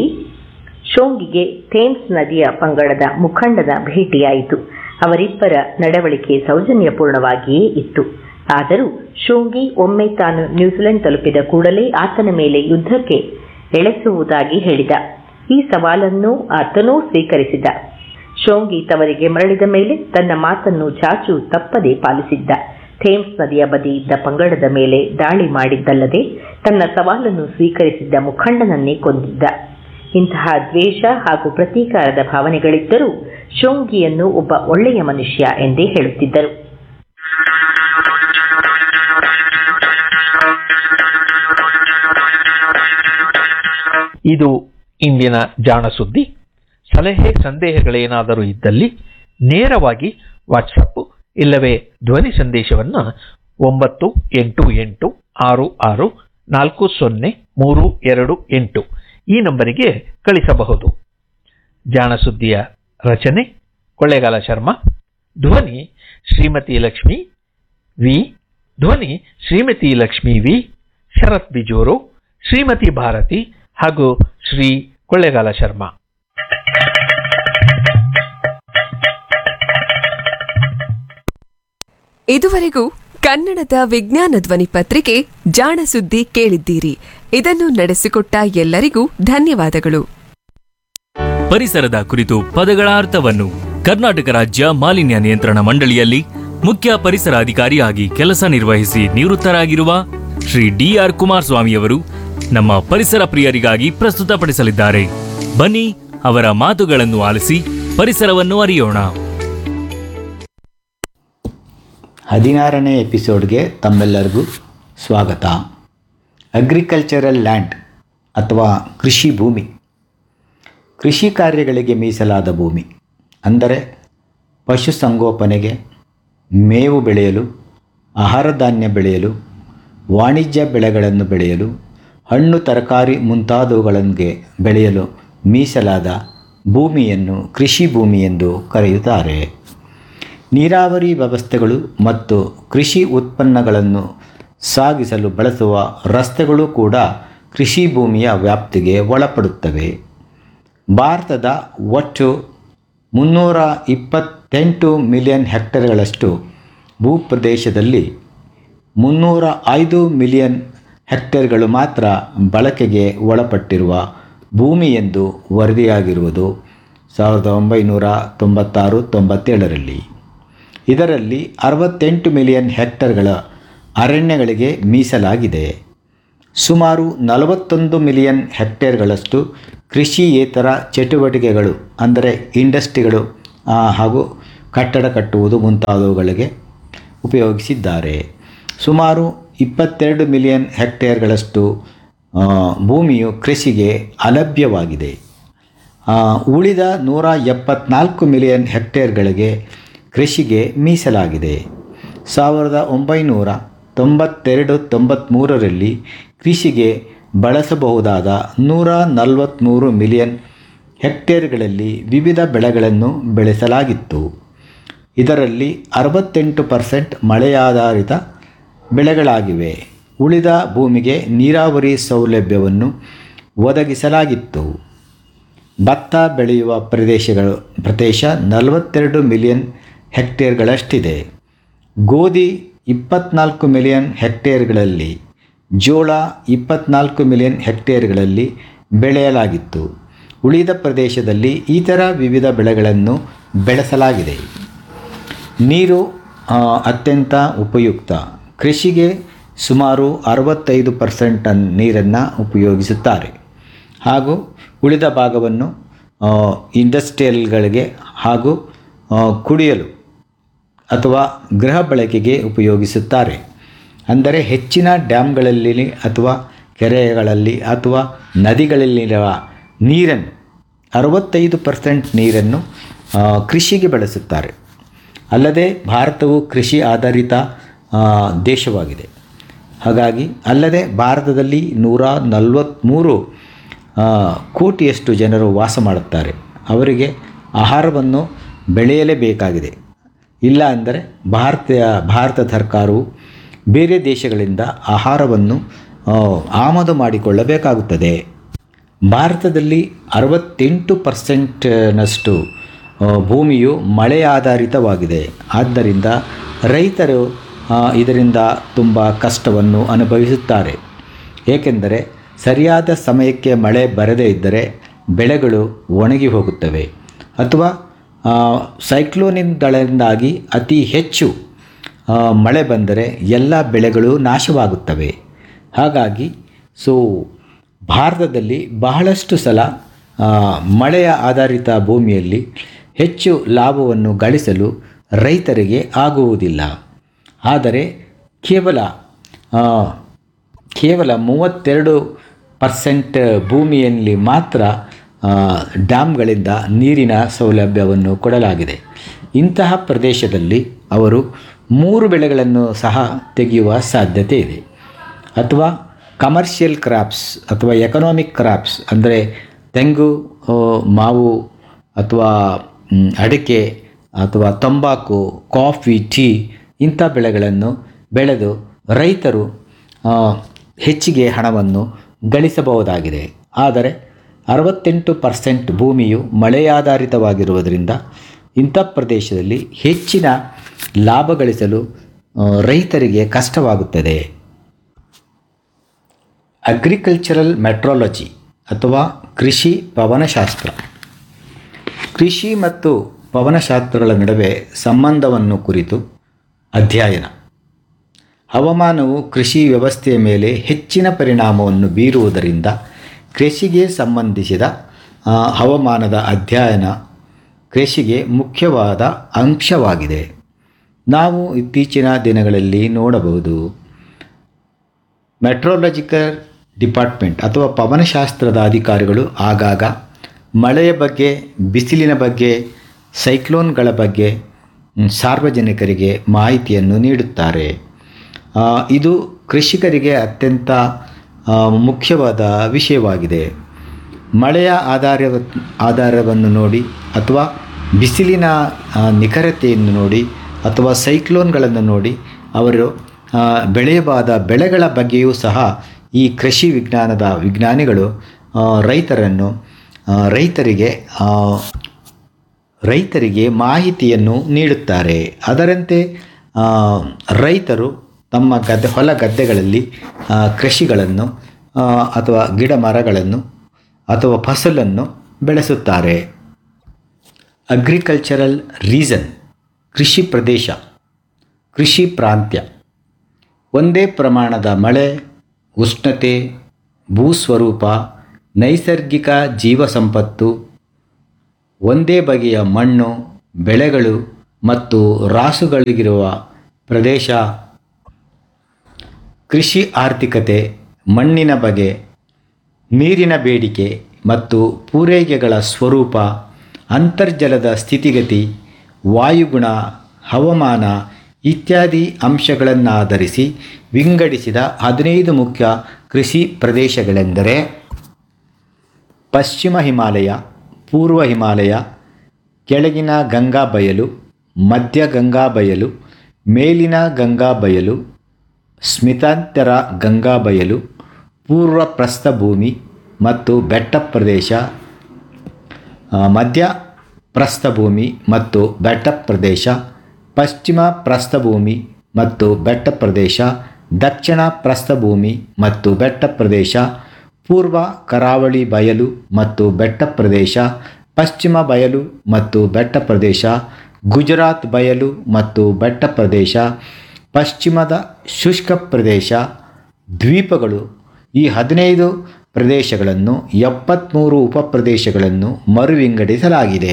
ಶೋಂಗಿಗೆ ಥೇಮ್ಸ್ ನದಿಯ ಪಂಗಡದ ಮುಖಂಡನ ಭೇಟಿಯಾಯಿತು ಅವರಿಬ್ಬರ ನಡವಳಿಕೆ ಸೌಜನ್ಯಪೂರ್ಣವಾಗಿಯೇ ಇತ್ತು ಆದರೂ ಶೋಂಗಿ ಒಮ್ಮೆ ತಾನು ನ್ಯೂಜಿಲೆಂಡ್ ತಲುಪಿದ ಕೂಡಲೇ ಆತನ ಮೇಲೆ ಯುದ್ಧಕ್ಕೆ ಎಳೆಸುವುದಾಗಿ ಹೇಳಿದ ಈ ಸವಾಲನ್ನು ಆತನೂ ಸ್ವೀಕರಿಸಿದ ಶೋಂಗಿ ತವರಿಗೆ ಮರಳಿದ ಮೇಲೆ ತನ್ನ ಮಾತನ್ನು ಚಾಚು ತಪ್ಪದೆ ಪಾಲಿಸಿದ್ದ ಥೇಮ್ಸ್ ನದಿಯ ಬದಿ ಇದ್ದ ಪಂಗಡದ ಮೇಲೆ ದಾಳಿ ಮಾಡಿದ್ದಲ್ಲದೆ ತನ್ನ ಸವಾಲನ್ನು ಸ್ವೀಕರಿಸಿದ್ದ ಮುಖಂಡನನ್ನೇ ಕೊಂದಿದ್ದ ಇಂತಹ ದ್ವೇಷ ಹಾಗೂ ಪ್ರತೀಕಾರದ ಭಾವನೆಗಳಿದ್ದರೂ ಶೋಂಗಿಯನ್ನು ಒಬ್ಬ ಒಳ್ಳೆಯ ಮನುಷ್ಯ ಎಂದೇ ಹೇಳುತ್ತಿದ್ದರು ಇದು ಇಂದಿನ ಜಾಣ ಸುದ್ದಿ ಸಲಹೆ ಸಂದೇಹಗಳೇನಾದರೂ ಇದ್ದಲ್ಲಿ ನೇರವಾಗಿ ವಾಟ್ಸಪ್ ಇಲ್ಲವೇ ಧ್ವನಿ ಸಂದೇಶವನ್ನು ಒಂಬತ್ತು ಎಂಟು ಎಂಟು ಆರು ಆರು ನಾಲ್ಕು ಸೊನ್ನೆ ಮೂರು ಎರಡು ಎಂಟು ಈ ನಂಬರಿಗೆ ಕಳಿಸಬಹುದು ಜಾಣ ಸುದ್ದಿಯ ರಚನೆ ಕೊಳ್ಳೇಗಾಲ ಶರ್ಮಾ ಧ್ವನಿ ಶ್ರೀಮತಿ ಲಕ್ಷ್ಮಿ ವಿ ಧ್ವನಿ ಶ್ರೀಮತಿ ಲಕ್ಷ್ಮಿ ವಿ ಶರತ್ ಬಿಜೂರು ಶ್ರೀಮತಿ ಭಾರತಿ ಹಾಗೂ ಶ್ರೀ ಕೊಳ್ಳೇಗಾಲ ಶರ್ಮಾ ಇದುವರೆಗೂ ಕನ್ನಡದ ವಿಜ್ಞಾನ ಧ್ವನಿ ಪತ್ರಿಕೆ ಜಾಣ ಸುದ್ದಿ ಕೇಳಿದ್ದೀರಿ ಇದನ್ನು ನಡೆಸಿಕೊಟ್ಟ ಎಲ್ಲರಿಗೂ ಧನ್ಯವಾದಗಳು ಪರಿಸರದ ಕುರಿತು ಪದಗಳ ಅರ್ಥವನ್ನು ಕರ್ನಾಟಕ ರಾಜ್ಯ ಮಾಲಿನ್ಯ ನಿಯಂತ್ರಣ ಮಂಡಳಿಯಲ್ಲಿ ಮುಖ್ಯ ಪರಿಸರ ಅಧಿಕಾರಿಯಾಗಿ ಕೆಲಸ ನಿರ್ವಹಿಸಿ ನಿವೃತ್ತರಾಗಿರುವ ಶ್ರೀ ಡಿಆರ್ ಕುಮಾರಸ್ವಾಮಿಯವರು ನಮ್ಮ ಪರಿಸರ ಪ್ರಿಯರಿಗಾಗಿ ಪ್ರಸ್ತುತಪಡಿಸಲಿದ್ದಾರೆ ಬನ್ನಿ ಅವರ ಮಾತುಗಳನ್ನು ಆಲಿಸಿ ಪರಿಸರವನ್ನು ಅರಿಯೋಣ ಹದಿನಾರನೇ ಎಪಿಸೋಡ್ಗೆ ತಮ್ಮೆಲ್ಲರಿಗೂ ಸ್ವಾಗತ ಅಗ್ರಿಕಲ್ಚರಲ್ ಲ್ಯಾಂಡ್ ಅಥವಾ ಕೃಷಿ ಭೂಮಿ ಕೃಷಿ ಕಾರ್ಯಗಳಿಗೆ ಮೀಸಲಾದ ಭೂಮಿ ಅಂದರೆ ಪಶುಸಂಗೋಪನೆಗೆ ಮೇವು ಬೆಳೆಯಲು ಆಹಾರ ಧಾನ್ಯ ಬೆಳೆಯಲು ವಾಣಿಜ್ಯ ಬೆಳೆಗಳನ್ನು ಬೆಳೆಯಲು ಹಣ್ಣು ತರಕಾರಿ ಮುಂತಾದವುಗಳಿಗೆ ಬೆಳೆಯಲು ಮೀಸಲಾದ ಭೂಮಿಯನ್ನು ಕೃಷಿ ಭೂಮಿ ಎಂದು ಕರೆಯುತ್ತಾರೆ ನೀರಾವರಿ ವ್ಯವಸ್ಥೆಗಳು ಮತ್ತು ಕೃಷಿ ಉತ್ಪನ್ನಗಳನ್ನು ಸಾಗಿಸಲು ಬಳಸುವ ರಸ್ತೆಗಳು ಕೂಡ ಕೃಷಿ ಭೂಮಿಯ ವ್ಯಾಪ್ತಿಗೆ ಒಳಪಡುತ್ತವೆ ಭಾರತದ ಒಟ್ಟು ಮುನ್ನೂರ ಇಪ್ಪತ್ತೆಂಟು ಮಿಲಿಯನ್ ಹೆಕ್ಟೇರ್ಗಳಷ್ಟು ಭೂಪ್ರದೇಶದಲ್ಲಿ ಮುನ್ನೂರ ಐದು ಮಿಲಿಯನ್ ಹೆಕ್ಟೇರ್ಗಳು ಮಾತ್ರ ಬಳಕೆಗೆ ಒಳಪಟ್ಟಿರುವ ಭೂಮಿ ಎಂದು ವರದಿಯಾಗಿರುವುದು ಸಾವಿರದ ಒಂಬೈನೂರ ತೊಂಬತ್ತಾರು ತೊಂಬತ್ತೇಳರಲ್ಲಿ ಇದರಲ್ಲಿ ಅರವತ್ತೆಂಟು ಮಿಲಿಯನ್ ಹೆಕ್ಟರ್ಗಳ ಅರಣ್ಯಗಳಿಗೆ ಮೀಸಲಾಗಿದೆ ಸುಮಾರು ನಲವತ್ತೊಂದು ಮಿಲಿಯನ್ ಹೆಕ್ಟೇರ್ಗಳಷ್ಟು ಕೃಷಿಯೇತರ ಚಟುವಟಿಕೆಗಳು ಅಂದರೆ ಇಂಡಸ್ಟ್ರಿಗಳು ಆ, ಹಾಗೂ ಕಟ್ಟಡ ಕಟ್ಟುವುದು ಮುಂತಾದವುಗಳಿಗೆ ಉಪಯೋಗಿಸಿದ್ದಾರೆ ಸುಮಾರು ಇಪ್ಪತ್ತೆರಡು ಮಿಲಿಯನ್ ಹೆಕ್ಟೇರ್ಗಳಷ್ಟು ಆ, ಭೂಮಿಯು ಕೃಷಿಗೆ ಅಲಭ್ಯವಾಗಿದೆ ಆ, ಉಳಿದ ನೂರ ಎಪ್ಪತ್ನಾಲ್ಕು ಮಿಲಿಯನ್ ಹೆಕ್ಟೇರ್ಗಳಿಗೆ ಕೃಷಿಗೆ ಮೀಸಲಾಗಿದೆ ಸಾವಿರದ ಒಂಬೈನೂರ ತೊಂಬತ್ತೆರಡು ತೊಂಬತ್ತ್ಮೂರರಲ್ಲಿ ಕೃಷಿಗೆ ಬಳಸಬಹುದಾದ ನೂರ ನಲವತ್ತ್ಮೂರು ಮಿಲಿಯನ್ ಹೆಕ್ಟೇರ್ಗಳಲ್ಲಿ ವಿವಿಧ ಬೆಳೆಗಳನ್ನು ಬೆಳೆಸಲಾಗಿತ್ತು ಇದರಲ್ಲಿ ಅರವತ್ತೆಂಟು ಪರ್ಸೆಂಟ್ ಮಳೆಯಾಧಾರಿತ ಬೆಳೆಗಳಾಗಿವೆ ಉಳಿದ ಭೂಮಿಗೆ ನೀರಾವರಿ ಸೌಲಭ್ಯವನ್ನು ಒದಗಿಸಲಾಗಿತ್ತು ಭತ್ತ ಬೆಳೆಯುವ ಪ್ರದೇಶಗಳು ಪ್ರದೇಶ ನಲವತ್ತೆರಡು ಮಿಲಿಯನ್ ಹೆಕ್ಟೇರ್ಗಳಷ್ಟಿದೆ ಗೋಧಿ ಇಪ್ಪತ್ನಾಲ್ಕು ಮಿಲಿಯನ್ ಹೆಕ್ಟೇರ್ಗಳಲ್ಲಿ ಜೋಳ ಇಪ್ಪತ್ನಾಲ್ಕು ಮಿಲಿಯನ್ ಹೆಕ್ಟೇರ್ಗಳಲ್ಲಿ ಬೆಳೆಯಲಾಗಿತ್ತು ಉಳಿದ ಪ್ರದೇಶದಲ್ಲಿ ಇತರ ವಿವಿಧ ಬೆಳೆಗಳನ್ನು ಬೆಳೆಸಲಾಗಿದೆ ನೀರು ಆ, ಅತ್ಯಂತ ಉಪಯುಕ್ತ ಕೃಷಿಗೆ ಸುಮಾರು ಅರವತ್ತೈದು ಪರ್ಸೆಂಟ್ ನೀರನ್ನು ಉಪಯೋಗಿಸುತ್ತಾರೆ ಹಾಗೂ ಉಳಿದ ಭಾಗವನ್ನು ಆ, ಇಂಡಸ್ಟ್ರಿಯಲ್ಗಳಿಗೆ ಹಾಗೂ ಆ, ಕುಡಿಯಲು ಅಥವಾ ಗೃಹ ಬಳಕೆಗೆ ಉಪಯೋಗಿಸುತ್ತಾರೆ ಅಂದರೆ ಹೆಚ್ಚಿನ ಡ್ಯಾಮ್ಗಳಲ್ಲಿ ಅಥವಾ ಕೆರೆಗಳಲ್ಲಿ ಅಥವಾ ನದಿಗಳಲ್ಲಿರುವ ನೀರನ್ನು ಅರವತ್ತೈದು ಪರ್ಸೆಂಟ್ ನೀರನ್ನು ಆ, ಕೃಷಿಗೆ ಬಳಸುತ್ತಾರೆ ಅಲ್ಲದೆ ಭಾರತವು ಕೃಷಿ ಆಧಾರಿತ ಆ, ದೇಶವಾಗಿದೆ ಹಾಗಾಗಿ ಅಲ್ಲದೆ ಭಾರತದಲ್ಲಿ ನೂರ ನಲವತ್ತ್ಮೂರು ಆ, ಕೋಟಿಯಷ್ಟು ಜನರು ವಾಸ ಮಾಡುತ್ತಾರೆ ಅವರಿಗೆ ಆಹಾರವನ್ನು ಬೆಳೆಯಲೇಬೇಕಾಗಿದೆ ಇಲ್ಲ ಅಂದರೆ ಭಾರತೀಯ ಭಾರತ ಸರ್ಕಾರವು ಬೇರೆ ದೇಶಗಳಿಂದ ಆಹಾರವನ್ನು ಆ, ಆಮದು ಮಾಡಿಕೊಳ್ಳಬೇಕಾಗುತ್ತದೆ ಭಾರತದಲ್ಲಿ ಅರವತ್ತೆಂಟು ಪರ್ಸೆಂಟ್ನಷ್ಟು ಆ, ಭೂಮಿಯು ಮಳೆ ಆಧಾರಿತವಾಗಿದೆ ಆದ್ದರಿಂದ ರೈತರು ಆ, ಇದರಿಂದ ತುಂಬ ಕಷ್ಟವನ್ನು ಅನುಭವಿಸುತ್ತಾರೆ ಏಕೆಂದರೆ ಸರಿಯಾದ ಸಮಯಕ್ಕೆ ಮಳೆ ಬರದೇ ಇದ್ದರೆ ಬೆಳೆಗಳು ಒಣಗಿ ಹೋಗುತ್ತವೆ ಅಥವಾ ಆ, ಸೈಕ್ಲೋನಿಂದಗಳಿಂದಾಗಿ ಅತಿ ಹೆಚ್ಚು ಆ, ಮಳೆ ಬಂದರೆ ಎಲ್ಲ ಬೆಳೆಗಳು ನಾಶವಾಗುತ್ತವೆ ಹಾಗಾಗಿ ಸೊ ಭಾರತದಲ್ಲಿ ಬಹಳಷ್ಟು ಸಲ ಆ, ಮಳೆಯ ಆಧಾರಿತ ಭೂಮಿಯಲ್ಲಿ ಹೆಚ್ಚು ಲಾಭವನ್ನು ಗಳಿಸಲು ರೈತರಿಗೆ ಆಗುವುದಿಲ್ಲ ಆದರೆ ಕೇವಲ ಆ, ಕೇವಲ ಮೂವತ್ತೆರಡು ಪರ್ಸೆಂಟ್ ಭೂಮಿಯಲ್ಲಿ ಮಾತ್ರ ಆ, ಡ್ಯಾಮ್ಗಳಿಂದ ನೀರಿನ ಸೌಲಭ್ಯವನ್ನು ಕೊಡಲಾಗಿದೆ ಇಂತಹ ಪ್ರದೇಶದಲ್ಲಿ ಅವರು ಮೂರು ಬೆಳೆಗಳನ್ನು ಸಹ ತೆಗೆಯುವ ಸಾಧ್ಯತೆ ಇದೆ ಅಥವಾ ಕಮರ್ಷಿಯಲ್ ಕ್ರಾಪ್ಸ್ ಅಥವಾ ಎಕನಾಮಿಕ್ ಕ್ರಾಪ್ಸ್ ಅಂದರೆ ತೆಂಗು ಆ, ಮಾವು ಅಥವಾ ಮ್, ಅಡಿಕೆ ಅಥವಾ ತಂಬಾಕು ಕಾಫಿ ಟೀ ಇಂಥ ಬೆಳೆಗಳನ್ನು ಬೆಳೆದು ರೈತರು ಆ, ಹೆಚ್ಚಿಗೆ ಹಣವನ್ನು ಗಳಿಸಬಹುದಾಗಿದೆ ಆದರೆ ಅರವತ್ತೆಂಟು ಪರ್ಸೆಂಟ್ ಭೂಮಿಯು ಮಳೆಯಾಧಾರಿತವಾಗಿರುವುದರಿಂದ ಇಂಥ ಪ್ರದೇಶದಲ್ಲಿ ಹೆಚ್ಚಿನ ಲಾಭ ಗಳಿಸಲು ಆ, ರೈತರಿಗೆ ಕಷ್ಟವಾಗುತ್ತದೆ ಅಗ್ರಿಕಲ್ಚರಲ್ ಮೆಟ್ರಾಲಜಿ ಅಥವಾ ಕೃಷಿ ಪವನಶಾಸ್ತ್ರ ಕೃಷಿ ಮತ್ತು ಪವನಶಾಸ್ತ್ರಗಳ ನಡುವೆ ಸಂಬಂಧವನ್ನು ಕುರಿತು ಅಧ್ಯಯನ ಹವಾಮಾನವು ಕೃಷಿ ವ್ಯವಸ್ಥೆಯ ಮೇಲೆ ಹೆಚ್ಚಿನ ಪರಿಣಾಮವನ್ನು ಬೀರುವುದರಿಂದ ಕೃಷಿಗೆ ಸಂಬಂಧಿಸಿದ ಆ, ಹವಾಮಾನದ ಅಧ್ಯಯನ ಕೃಷಿಗೆ ಮುಖ್ಯವಾದ ಅಂಶವಾಗಿದೆ ನಾವು ಇತ್ತೀಚಿನ ದಿನಗಳಲ್ಲಿ ನೋಡಬಹುದು ಮೆಟ್ರೋಲಜಿಕಲ್ ಡಿಪಾರ್ಟ್ಮೆಂಟ್ ಅಥವಾ ಪವನಶಾಸ್ತ್ರದ ಅಧಿಕಾರಿಗಳು ಆಗಾಗ ಮಳೆಯ ಬಗ್ಗೆ ಬಿಸಿಲಿನ ಬಗ್ಗೆ ಸೈಕ್ಲೋನ್ಗಳ ಬಗ್ಗೆ ಮ್, ಸಾರ್ವಜನಿಕರಿಗೆ ಮಾಹಿತಿಯನ್ನು ನೀಡುತ್ತಾರೆ ಆ, ಇದು ಕೃಷಿಕರಿಗೆ ಅತ್ಯಂತ ಆ, ಮುಖ್ಯವಾದ ವಿಷಯವಾಗಿದೆ ಮಳೆಯ ಆಧಾರ ಆಧಾರವನ್ನು ನೋಡಿ ಅಥವಾ ಬಿಸಿಲಿನ ಆ, ನಿಖರತೆಯನ್ನು ನೋಡಿ ಅಥವಾ ಸೈಕ್ಲೋನ್ಗಳನ್ನು ನೋಡಿ ಅವರು ಆ, ಬೆಳೆಯಬಹುದಾದ ಬೆಳೆಗಳ ಬಗ್ಗೆಯೂ ಸಹ ಈ ಕೃಷಿ ವಿಜ್ಞಾನದ ವಿಜ್ಞಾನಿಗಳು ಆ, ರೈತರನ್ನು ಆ, ರೈತರಿಗೆ ಆ, ರೈತರಿಗೆ ಮಾಹಿತಿಯನ್ನು ನೀಡುತ್ತಾರೆ ಅದರಂತೆ ಆ, ರೈತರು ತಮ್ಮ ಗದ್ದೆ ಹೊಲ ಗದ್ದೆಗಳಲ್ಲಿ ಆ, ಕೃಷಿಗಳನ್ನು ಆ, ಅಥವಾ ಗಿಡ ಮರಗಳನ್ನು ಅಥವಾ ಫಸಲನ್ನು ಬೆಳೆಸುತ್ತಾರೆ ಅಗ್ರಿಕಲ್ಚರಲ್ ರೀಸನ್ ಕೃಷಿ ಪ್ರದೇಶ ಕೃಷಿ ಪ್ರಾಂತ್ಯ ಒಂದೇ ಪ್ರಮಾಣದ ಮಳೆ ಉಷ್ಣತೆ ಭೂಸ್ವರೂಪ ನೈಸರ್ಗಿಕ ಜೀವಸಂಪತ್ತು ಒಂದೇ ಬಗೆಯ ಮಣ್ಣು ಬೆಳೆಗಳು ಮತ್ತು ರಾಸುಗಳಿಗಿರುವ ಪ್ರದೇಶ ಕೃಷಿ ಆರ್ಥಿಕತೆ ಮಣ್ಣಿನ ಬಗೆ ನೀರಿನ ಬೇಡಿಕೆ ಮತ್ತು ಪೂರೈಕೆಗಳ ಸ್ವರೂಪ ಅಂತರ್ಜಲದ ಸ್ಥಿತಿಗತಿ ವಾಯುಗುಣ ಹವಾಮಾನ ಇತ್ಯಾದಿ ಅಂಶಗಳನ್ನಾಧರಿಸಿ ವಿಂಗಡಿಸಿದ ಹದಿನೈದು ಮುಖ್ಯ ಕೃಷಿ ಪ್ರದೇಶಗಳೆಂದರೆ ಪಶ್ಚಿಮ ಹಿಮಾಲಯ ಪೂರ್ವ ಹಿಮಾಲಯ ಕೆಳಗಿನ ಗಂಗಾ ಬಯಲು ಮಧ್ಯ ಗಂಗಾ ಬಯಲು ಮೇಲಿನ ಗಂಗಾ ಬಯಲು ಸ್ಮಿತಾಂತರ ಗಂಗಾ ಬಯಲು ಪೂರ್ವ ಪ್ರಸ್ಥಭೂಮಿ ಮತ್ತು ಬೆಟ್ಟ ಪ್ರದೇಶ ಆ, ಮಧ್ಯ ಪ್ರಸ್ಥಭೂಮಿ ಮತ್ತು ಬೆಟ್ಟ ಪ್ರದೇಶ ಪಶ್ಚಿಮ ಪ್ರಸ್ಥಭೂಮಿ ಮತ್ತು ಬೆಟ್ಟ ಪ್ರದೇಶ ದಕ್ಷಿಣ ಪ್ರಸ್ಥಭೂಮಿ ಮತ್ತು ಬೆಟ್ಟ ಪ್ರದೇಶ ಪೂರ್ವ ಕರಾವಳಿ ಬಯಲು ಮತ್ತು ಬೆಟ್ಟ ಪ್ರದೇಶ ಪಶ್ಚಿಮ ಬಯಲು ಮತ್ತು ಬೆಟ್ಟ ಪ್ರದೇಶ ಗುಜರಾತ್ ಬಯಲು ಮತ್ತು ಬೆಟ್ಟ ಪ್ರದೇಶ ಪಶ್ಚಿಮದ ಶುಷ್ಕ ಪ್ರದೇಶ ದ್ವೀಪಗಳು ಈ ಹದಿನೈದು ಪ್ರದೇಶಗಳನ್ನು ಎಪ್ಪತ್ತ್ಮೂರು ಉಪಪ್ರದೇಶಗಳನ್ನು ಮರುವಿಂಗಡಿಸಲಾಗಿದೆ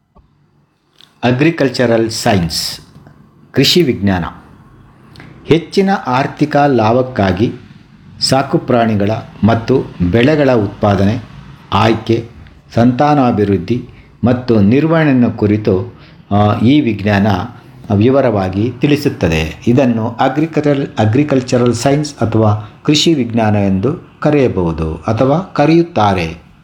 ಅಗ್ರಿಕಲ್ಚರಲ್ ಸೈನ್ಸ್ ಕೃಷಿ ವಿಜ್ಞಾನ ಹೆಚ್ಚಿನ ಆರ್ಥಿಕ ಲಾಭಕ್ಕಾಗಿ ಸಾಕುಪ್ರಾಣಿಗಳ ಮತ್ತು ಬೆಳೆಗಳ ಉತ್ಪಾದನೆ ಆಯ್ಕೆ ಸಂತಾನಾಭಿವೃದ್ಧಿ ಮತ್ತು ನಿರ್ವಹಣೆಯನ್ನು ಕುರಿತು ಆ, ಈ ವಿಜ್ಞಾನ ವಿವರವಾಗಿ ತಿಳಿಸುತ್ತದೆ ಇದನ್ನು ಅಗ್ರಿಕಲ್ಚರಲ್ ಅಗ್ರಿಕಲ್ಚರಲ್ ಸೈನ್ಸ್ ಅಥವಾ ಕೃಷಿ ವಿಜ್ಞಾನ ಎಂದು ಕರೆಯಬಹುದು ಅಥವಾ ಕರೆಯುತ್ತಾರೆ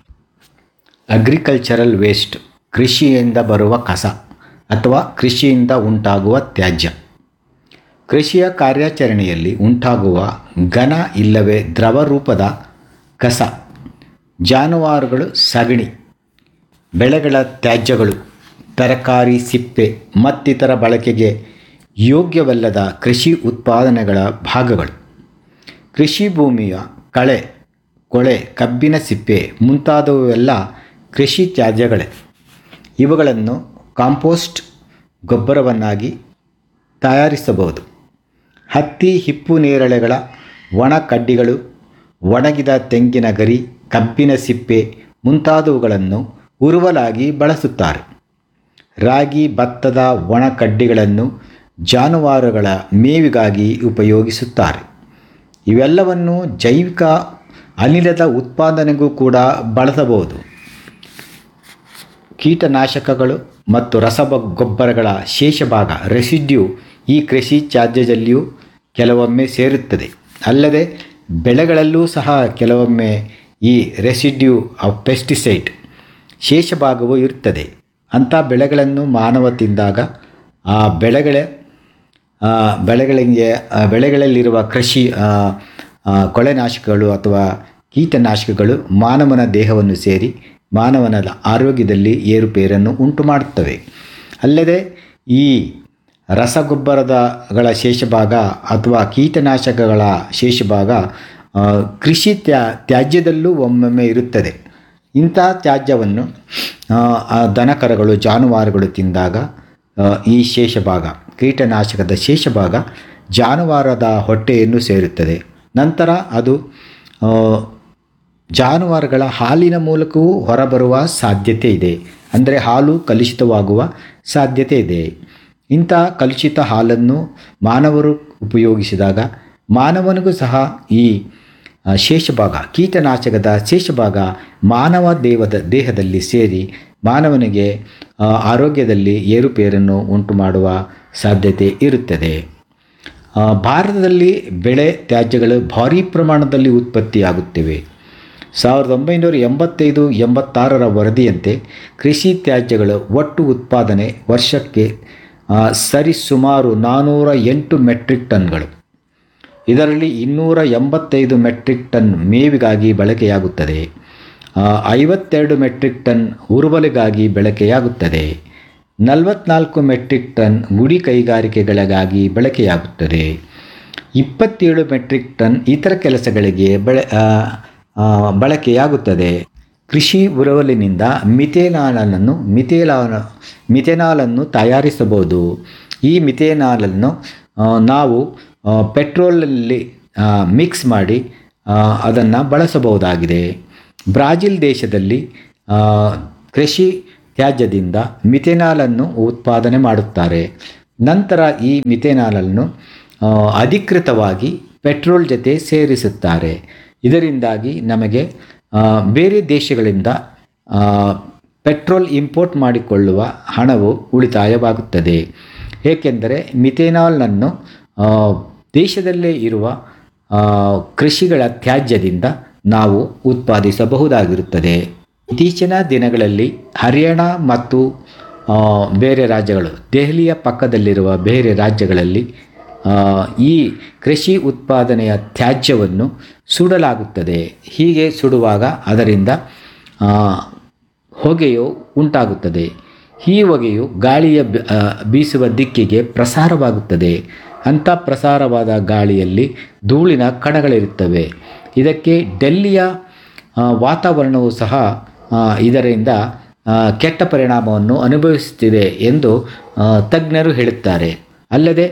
ಅಗ್ರಿಕಲ್ಚರಲ್ ವೇಸ್ಟ್ ಕೃಷಿಯಿಂದ ಬರುವ ಕಸ ಅಥವಾ ಕೃಷಿಯಿಂದ ಉಂಟಾಗುವ ತ್ಯಾಜ್ಯ ಕೃಷಿಯ ಕಾರ್ಯಾಚರಣೆಯಲ್ಲಿ ಉಂಟಾಗುವ ಘನ ಇಲ್ಲವೇ ದ್ರವ ರೂಪದ ಕಸ ಜಾನುವಾರುಗಳು ಸಗಣಿ ಬೆಳೆಗಳ ತ್ಯಾಜ್ಯಗಳು ತರಕಾರಿ ಸಿಪ್ಪೆ ಮತ್ತಿತರ ಬಳಕೆಗೆ ಯೋಗ್ಯವಲ್ಲದ ಕೃಷಿ ಉತ್ಪಾದನೆಗಳ ಭಾಗಗಳು ಕೃಷಿ ಭೂಮಿಯ ಕಳೆ ಕೊಳೆ ಕಬ್ಬಿನ ಸಿಪ್ಪೆ ಮುಂತಾದವೆಲ್ಲ ಕೃಷಿ ತ್ಯಾಜ್ಯಗಳೇ ಇವುಗಳನ್ನು ಕಾಂಪೋಸ್ಟ್ ಗೊಬ್ಬರವನ್ನಾಗಿ ತಯಾರಿಸಬಹುದು ಹತ್ತಿ ಹಿಪ್ಪು ನೇರಳೆಗಳ ಒಣ ಕಡ್ಡಿಗಳು ಒಣಗಿದ ತೆಂಗಿನ ಗರಿ ಕಬ್ಬಿನ ಸಿಪ್ಪೆ ಮುಂತಾದವುಗಳನ್ನು ಉರುವಲಾಗಿ ಬಳಸುತ್ತಾರೆ ರಾಗಿ ಭತ್ತದ ಒಣ ಕಡ್ಡಿಗಳನ್ನು ಜಾನುವಾರುಗಳ ಮೇವಿಗಾಗಿ ಉಪಯೋಗಿಸುತ್ತಾರೆ ಇವೆಲ್ಲವನ್ನು ಜೈವಿಕ ಅನಿಲದ ಉತ್ಪಾದನೆಗೂ ಕೂಡ ಬಳಸಬಹುದು ಕೀಟನಾಶಕಗಳು ಮತ್ತು ರಸಬ ಗೊಬ್ಬರಗಳ ಶೇಷ ಭಾಗ ರೆಸಿಡ್ಯೂ ಈ ಕೃಷಿ ತ್ಯಾಜ್ಯದಲ್ಲಿಯೂ ಕೆಲವೊಮ್ಮೆ ಸೇರುತ್ತದೆ ಅಲ್ಲದೆ ಬೆಳೆಗಳಲ್ಲೂ ಸಹ ಕೆಲವೊಮ್ಮೆ ಈ ರೆಸಿಡ್ಯೂ ಆಫ್ ಪೆಸ್ಟಿಸೈಡ್ ಶೇಷ ಭಾಗವೂ ಇರುತ್ತದೆ ಅಂಥ ಬೆಳೆಗಳನ್ನು ಮಾನವ ತಿಂದಾಗ ಆ ಬೆಳೆಗಳ ಆ, ಬೆಳೆಗಳಿಗೆ ಆ, ಬೆಳೆಗಳಲ್ಲಿರುವ ಕೃಷಿ ಆ, ಆ, ಕೊಳೆನಾಶಕಗಳು ಅಥವಾ ಕೀಟನಾಶಕಗಳು ಮಾನವನ ದೇಹವನ್ನು ಸೇರಿ ಮಾನವನ ಆರೋಗ್ಯದಲ್ಲಿ ಏರುಪೇರನ್ನು ಉಂಟು ಮಾಡುತ್ತವೆ ಅಲ್ಲದೆ ಈ ರಸಗೊಬ್ಬರದಗಳ ಶೇಷಭಾಗ ಅಥವಾ ಕೀಟನಾಶಕಗಳ ಶೇಷಭಾಗ ಆ, ಕೃಷಿ ತ್ಯಾ ತ್ಯಾಜ್ಯದಲ್ಲೂ ಒಮ್ಮೊಮ್ಮೆ ಇರುತ್ತದೆ ಇಂಥ ತ್ಯಾಜ್ಯವನ್ನು ಆ, ಆ ದನಕರಗಳು ಜಾನುವಾರುಗಳು ತಿಂದಾಗ ಆ, ಈ ಶೇಷಭಾಗ ಕೀಟನಾಶಕದ ಶೇಷಭಾಗ ಜಾನುವಾರದ ಹೊಟ್ಟೆಯನ್ನು ಸೇರುತ್ತದೆ ನಂತರ ಅದು ಆ, ಜಾನುವಾರುಗಳ ಹಾಲಿನ ಮೂಲಕವೂ ಹೊರಬರುವ ಸಾಧ್ಯತೆ ಇದೆ ಅಂದರೆ ಹಾಲು ಕಲುಷಿತವಾಗುವ ಸಾಧ್ಯತೆ ಇದೆ ಇಂಥ ಕಲುಷಿತ ಹಾಲನ್ನು ಮಾನವರು ಉಪಯೋಗಿಸಿದಾಗ ಮಾನವನಿಗೂ ಸಹ ಈ ಆ, ಶೇಷಭಾಗ ಕೀಟನಾಶಕದ ಶೇಷಭಾಗ ಮಾನವ ದೇವದ ದೇಹದಲ್ಲಿ ಸೇರಿ ಮಾನವನಿಗೆ ಆ, ಆರೋಗ್ಯದಲ್ಲಿ ಏರುಪೇರನ್ನು ಉಂಟು ಮಾಡುವ ಸಾಧ್ಯತೆ ಇರುತ್ತದೆ ಆ, ಭಾರತದಲ್ಲಿ ಬೆಳೆ ತ್ಯಾಜ್ಯಗಳು ಭಾರೀ ಪ್ರಮಾಣದಲ್ಲಿ ಉತ್ಪತ್ತಿಯಾಗುತ್ತಿವೆ ಸಾವಿರದ ಒಂಬೈನೂರ ಎಂಬತ್ತೈದು ಎಂಬತ್ತಾರರ ವರದಿಯಂತೆ ಕೃಷಿ ತ್ಯಾಜ್ಯಗಳ ಒಟ್ಟು ಉತ್ಪಾದನೆ ವರ್ಷಕ್ಕೆ ಆ, ಸರಿಸುಮಾರು ನಾನ್ನೂರ ಎಂಟು ಮೆಟ್ರಿಕ್ ಟನ್ಗಳು ಇದರಲ್ಲಿ ಇನ್ನೂರ ಎಂಬತ್ತೈದು ಮೆಟ್ರಿಕ್ ಟನ್ ಮೇವಿಗಾಗಿ ಬಳಕೆಯಾಗುತ್ತದೆ ಆ, ಐವತ್ತೆರಡು ಮೆಟ್ರಿಕ್ ಟನ್ ಉರುವಲಿಗಾಗಿ ಬಳಕೆಯಾಗುತ್ತದೆ ನಲವತ್ನಾಲ್ಕು ಮೆಟ್ರಿಕ್ ಟನ್ ಗುಡಿ ಕೈಗಾರಿಕೆಗಳಿಗಾಗಿ ಬಳಕೆಯಾಗುತ್ತದೆ ಇಪ್ಪತ್ತೇಳು ಮೆಟ್ರಿಕ್ ಟನ್ ಇತರ ಕೆಲಸಗಳಿಗೆ ಬಳೆ ಆ, ಆ, ಬಳಕೆಯಾಗುತ್ತದೆ ಕೃಷಿ ಉರವಲಿನಿಂದ ಮಿಥೇನಾಲನ್ನು ಮಿಥೇಲಾನ ಮಿಥೆನಾಲನ್ನು ತಯಾರಿಸಬಹುದು ಈ ಮಿಥೇನಾಲನ್ನು ಆ, ನಾವು ಆ, ಪೆಟ್ರೋಲಲ್ಲಿ ಆ, ಮಿಕ್ಸ್ ಮಾಡಿ ಅದನ್ನು ಬಳಸಬಹುದಾಗಿದೆ ಬ್ರಾಜಿಲ್ ದೇಶದಲ್ಲಿ ಆ, ಕೃಷಿ ತ್ಯಾಜ್ಯದಿಂದ ಮಿಥೆನಾಲನ್ನು ಉತ್ಪಾದನೆ ಮಾಡುತ್ತಾರೆ ನಂತರ ಈ ಮಿಥೆನಾಲನ್ನು ಆ, ಅಧಿಕೃತವಾಗಿ ಪೆಟ್ರೋಲ್ ಜೊತೆ ಸೇರಿಸುತ್ತಾರೆ ಇದರಿಂದಾಗಿ ನಮಗೆ ಆ, ಬೇರೆ ದೇಶಗಳಿಂದ ಆ, ಪೆಟ್ರೋಲ್ ಇಂಪೋರ್ಟ್ ಮಾಡಿಕೊಳ್ಳುವ ಹಣವು ಉಳಿತಾಯವಾಗುತ್ತದೆ ಏಕೆಂದರೆ ಮಿಥೆನಾಲ್ನನ್ನು ಆ, ದೇಶದಲ್ಲೇ ಇರುವ ಆ, ಕೃಷಿಗಳ ತ್ಯಾಜ್ಯದಿಂದ ನಾವು ಉತ್ಪಾದಿಸಬಹುದಾಗಿರುತ್ತದೆ ಇತ್ತೀಚಿನ ದಿನಗಳಲ್ಲಿ ಹರಿಯಾಣ ಮತ್ತು ಆ, ಬೇರೆ ರಾಜ್ಯಗಳು ದೆಹಲಿಯ ಪಕ್ಕದಲ್ಲಿರುವ ಬೇರೆ ರಾಜ್ಯಗಳಲ್ಲಿ ಆ, ಈ ಕೃಷಿ ಉತ್ಪಾದನೆಯ ತ್ಯಾಜ್ಯವನ್ನು ಸುಡಲಾಗುತ್ತದೆ ಹೀಗೆ ಸುಡುವಾಗ ಅದರಿಂದ ಆ, ಹೊಗೆಯು ಉಂಟಾಗುತ್ತದೆ ಈ ಹೊಗೆಯು ಗಾಳಿಯ ಬ- ಆ, ಬೀಸುವ ದಿಕ್ಕಿಗೆ ಪ್ರಸಾರವಾಗುತ್ತದೆ ಅಂಥ ಪ್ರಸಾರವಾದ ಗಾಳಿಯಲ್ಲಿ ಧೂಳಿನ ಕಣಗಳಿರುತ್ತವೆ ಇದಕ್ಕೆ ಡೆಲ್ಲಿಯ ಆ, ವಾತಾವರಣವು ಸಹ ಆ, ಇದರಿಂದ ಆ, ಕೆಟ್ಟ ಪರಿಣಾಮವನ್ನು ಅನುಭವಿಸುತ್ತಿದೆ ಎಂದು ಆ, ತಜ್ಞರು ಹೇಳುತ್ತಾರೆ ಅಲ್ಲದೆ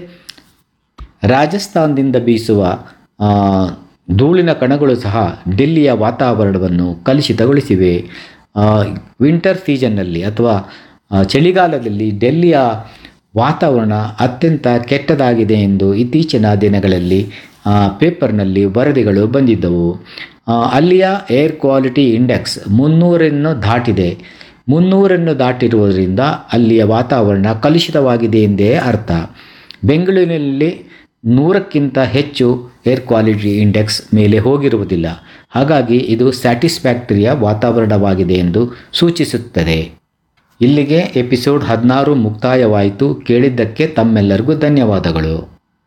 ರಾಜಸ್ಥಾನದಿಂದ ಬೀಸುವ ಆ, ಧೂಳಿನ ಕಣಗಳು ಸಹ ಡೆಲ್ಲಿಯ ವಾತಾವರಣವನ್ನು ಕಲುಷಿತಗೊಳಿಸಿವೆ ಆ, ವಿಂಟರ್ ಸೀಸನ್ನಲ್ಲಿ ಅಥವಾ ಆ, ಚಳಿಗಾಲದಲ್ಲಿ ಡೆಲ್ಲಿಯ ವಾತಾವರಣ ಅತ್ಯಂತ ಕೆಟ್ಟದಾಗಿದೆ ಎಂದು ಇತ್ತೀಚಿನ ದಿನಗಳಲ್ಲಿ ಆ, ಪೇಪರ್ನಲ್ಲಿ ವರದಿಗಳು ಬಂದಿದ್ದವು ಆ, ಅಲ್ಲಿಯ ಏರ್ ಕ್ವಾಲಿಟಿ ಇಂಡೆಕ್ಸ್ ಮುನ್ನೂರನ್ನು ದಾಟಿದೆ ಮುನ್ನೂರನ್ನು ದಾಟಿರುವುದರಿಂದ ಅಲ್ಲಿಯ ವಾತಾವರಣ ಕಲುಷಿತವಾಗಿದೆ ಎಂದೇ ಅರ್ಥ ಬೆಂಗಳೂರಿನಲ್ಲಿ ನೂರಕ್ಕಿಂತ ಹೆಚ್ಚು ಏರ್ ಕ್ವಾಲಿಟಿ ಇಂಡೆಕ್ಸ್ ಮೇಲೆ ಹೋಗಿರುವುದಿಲ್ಲ ಹಾಗಾಗಿ ಇದು ಸ್ಯಾಟಿಸ್ಫ್ಯಾಕ್ಟರಿಯ ವಾತಾವರಣವಾಗಿದೆ ಎಂದು ಸೂಚಿಸುತ್ತದೆ ಇಲ್ಲಿಗೆ ಎಪಿಸೋಡ್ ಹದಿನಾರು ಮುಕ್ತಾಯವಾಯಿತು ಕೇಳಿದ್ದಕ್ಕೆ ತಮ್ಮೆಲ್ಲರಿಗೂ ಧನ್ಯವಾದಗಳು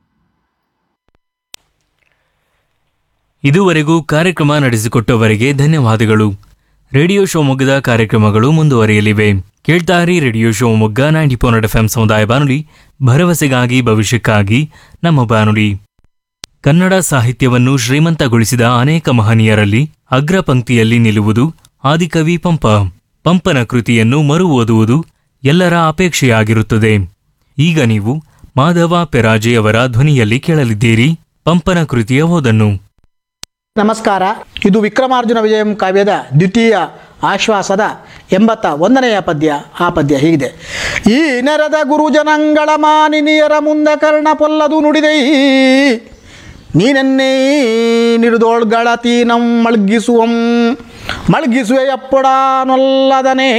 ಇದುವರೆಗೂ ಕಾರ್ಯಕ್ರಮ ನಡೆಸಿಕೊಟ್ಟವರಿಗೆ ಧನ್ಯವಾದಗಳು ರೇಡಿಯೋ ಶಿವಮೊಗ್ಗದ ಕಾರ್ಯಕ್ರಮಗಳು ಮುಂದುವರಿಯಲಿವೆ ಕೇಳ್ತಾರಿ radio Shivamogga ninety four F M ಸಮುದಾಯ ಬಾನುಲಿ ಭರವಸೆಗಾಗಿ ಭವಿಷ್ಯಕ್ಕಾಗಿ ನಮ್ಮ ಬಾನುಲಿ ಕನ್ನಡ ಸಾಹಿತ್ಯವನ್ನು ಶ್ರೀಮಂತಗೊಳಿಸಿದ ಅನೇಕ ಮಹನೀಯರಲ್ಲಿ ಅಗ್ರ ಪಂಕ್ತಿಯಲ್ಲಿ ನಿಲ್ಲುವುದು ಆದಿಕವಿ ಪಂಪ ಪಂಪನ ಕೃತಿಯನ್ನು ಮರು ಓದುವುದು ಎಲ್ಲರ ಅಪೇಕ್ಷೆಯಾಗಿರುತ್ತದೆ ಈಗ ನೀವು ಮಾಧವ ಪೆರಾಜೆ ಅವರ ಧ್ವನಿಯಲ್ಲಿ ಕೇಳಲಿದ್ದೀರಿ ಪಂಪನ ಕೃತಿಯ ಓದನ್ನು ನಮಸ್ಕಾರ ಇದು ವಿಕ್ರಮಾರ್ಜುನ ವಿಜಯಂ ಕಾವ್ಯದ ದ್ವಿತೀಯ ಆಶ್ವಾಸದ ಎಂಬತ್ತ ಒಂದನೆಯ ಪದ್ಯ ಆ ಪದ್ಯ ಹೀಗಿದೆ ಈ ನೆರೆದ ಗುರುಜನಂಗಳ ಮಾನಿನಿಯರ ಮುಂದೆ ಕರ್ಣ ಪೊಲ್ಲದು ನುಡಿದೈ ನೀನೆನ್ನೇ ನಿರುದೋಳ್ಗಳ ತೀನಂ ಮಳ್ಗಿಸುವಂ ಮಳ್ಗಿಸುವೆ ಎಪ್ಪೊಡಾನೊಲ್ಲದನೇ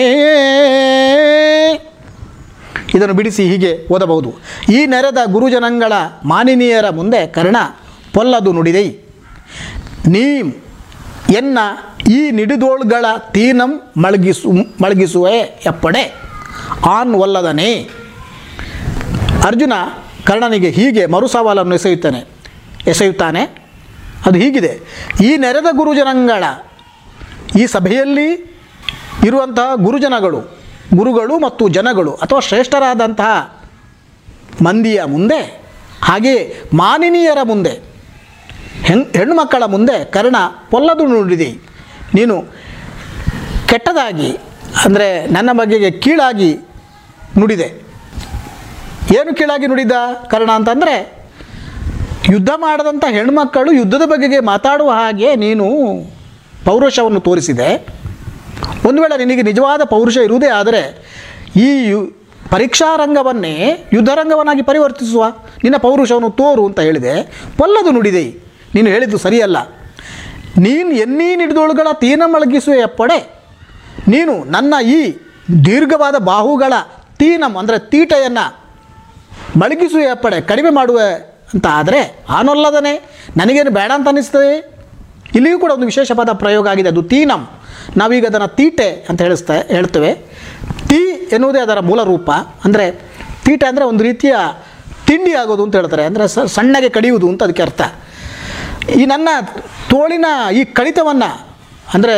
ಇದನ್ನು ಬಿಡಿಸಿ ಹೀಗೆ ಓದಬಹುದು ಈ ನೆರೆದ ಗುರುಜನಂಗಳ ಮಾನಿನಿಯರ ಮುಂದೆ ಕರ್ಣ ಪೊಲ್ಲದು ನುಡಿದೈ ನೀಂ ಎನ್ನ ಈ ನಿಡಿದೋಳ್ಗಳ ತೀನಂ ಮಳಗಿಸು ಮಳಗಿಸುವೆ ಎಪ್ಪಡೆ ಆನ್ ಒಲ್ಲದನೇ ಅರ್ಜುನ ಕರ್ಣನಿಗೆ ಹೀಗೆ ಮರುಸವಾಲನ್ನು ಎಸೆಯುತ್ತಾನೆ ಎಸೆಯುತ್ತಾನೆ ಅದು ಹೀಗಿದೆ ಈ ನೆರೆದ ಗುರುಜನಗಳ ಈ ಸಭೆಯಲ್ಲಿ ಇರುವಂತಹ ಗುರುಜನಗಳು ಗುರುಗಳು ಮತ್ತು ಜನಗಳು ಅಥವಾ ಶ್ರೇಷ್ಠರಾದಂತಹ ಮಂದಿಯ ಮುಂದೆ ಹಾಗೆಯೇ ಮಾನಿನಿಯರ ಮುಂದೆ ಹೆಣ್ ಹೆಣ್ಣು ಮಕ್ಕಳ ಮುಂದೆ ಕರ್ಣ ಪೊಲ್ಲದು ನುಡಿದಿ ನೀನು ಕೆಟ್ಟದಾಗಿ ಅಂದರೆ ನನ್ನ ಬಗೆಗೆ ಕೀಳಾಗಿ ನುಡಿದೆ ಏನು ಕೀಳಾಗಿ ನುಡಿದ ಕರ್ಣ ಅಂತಂದರೆ ಯುದ್ಧ ಮಾಡದಂಥ ಹೆಣ್ಮಕ್ಕಳು ಯುದ್ಧದ ಬಗೆಗೆ ಮಾತಾಡುವ ಹಾಗೆ ನೀನು ಪೌರುಷವನ್ನು ತೋರಿಸಿದೆ ಒಂದು ವೇಳೆ ನಿನಗೆ ನಿಜವಾದ ಪೌರುಷ ಇರುವುದೇ ಆದರೆ ಈ ಯು ಪರೀಕ್ಷಾ ರಂಗವನ್ನೇ ಯುದ್ಧರಂಗವನ್ನಾಗಿ ಪರಿವರ್ತಿಸುವ ನಿನ್ನ ಪೌರುಷವನ್ನು ತೋರು ಅಂತ ಹೇಳಿದೆ ಪೊಲ್ಲದು ನುಡಿದೆ ನೀನು ಹೇಳಿದ್ದು ಸರಿಯಲ್ಲ ನೀನು ಎನ್ನೀ ನಿಡಿದೋಳುಗಳ ತೀನ ಮಳಗಿಸುವ ಎಪ್ಪಡೆ ನೀನು ನನ್ನ ಈ ದೀರ್ಘವಾದ ಬಾಹುಗಳ ತೀನಂ ಅಂದರೆ ತೀಟೆಯನ್ನು ಮಳಗಿಸುವ ಎಪ್ಪಡೆ ಕಡಿಮೆ ಮಾಡುವ ಅಂತ ಆದರೆ ಆನೊಲ್ಲದನೆ ನನಗೇನು ಬೇಡ ಅಂತ ಅನ್ನಿಸ್ತದೆ ಇಲ್ಲಿಯೂ ಕೂಡ ಒಂದು ವಿಶೇಷ ಪದ ಪ್ರಯೋಗ ಆಗಿದೆ ಅದು ತೀನಂ ನಾವೀಗ ಅದನ್ನು ತೀಟೆ ಅಂತ ಹೇಳಿಸ್ತಾ ಹೇಳ್ತೇವೆ ತೀ ಎನ್ನುವುದೇ ಅದರ ಮೂಲ ರೂಪ ಅಂದರೆ ತೀಟೆ ಅಂದರೆ ಒಂದು ರೀತಿಯ ತಿಂಡಿ ಆಗೋದು ಅಂತ ಹೇಳ್ತಾರೆ ಅಂದರೆ ಸ ಸಣ್ಣಗೆ ಕಡಿಯುವುದು ಅಂತ ಅದಕ್ಕೆ ಅರ್ಥ ಈ ನನ್ನ ತೋಳಿನ ಈ ಕಡಿತವನ್ನು ಅಂದರೆ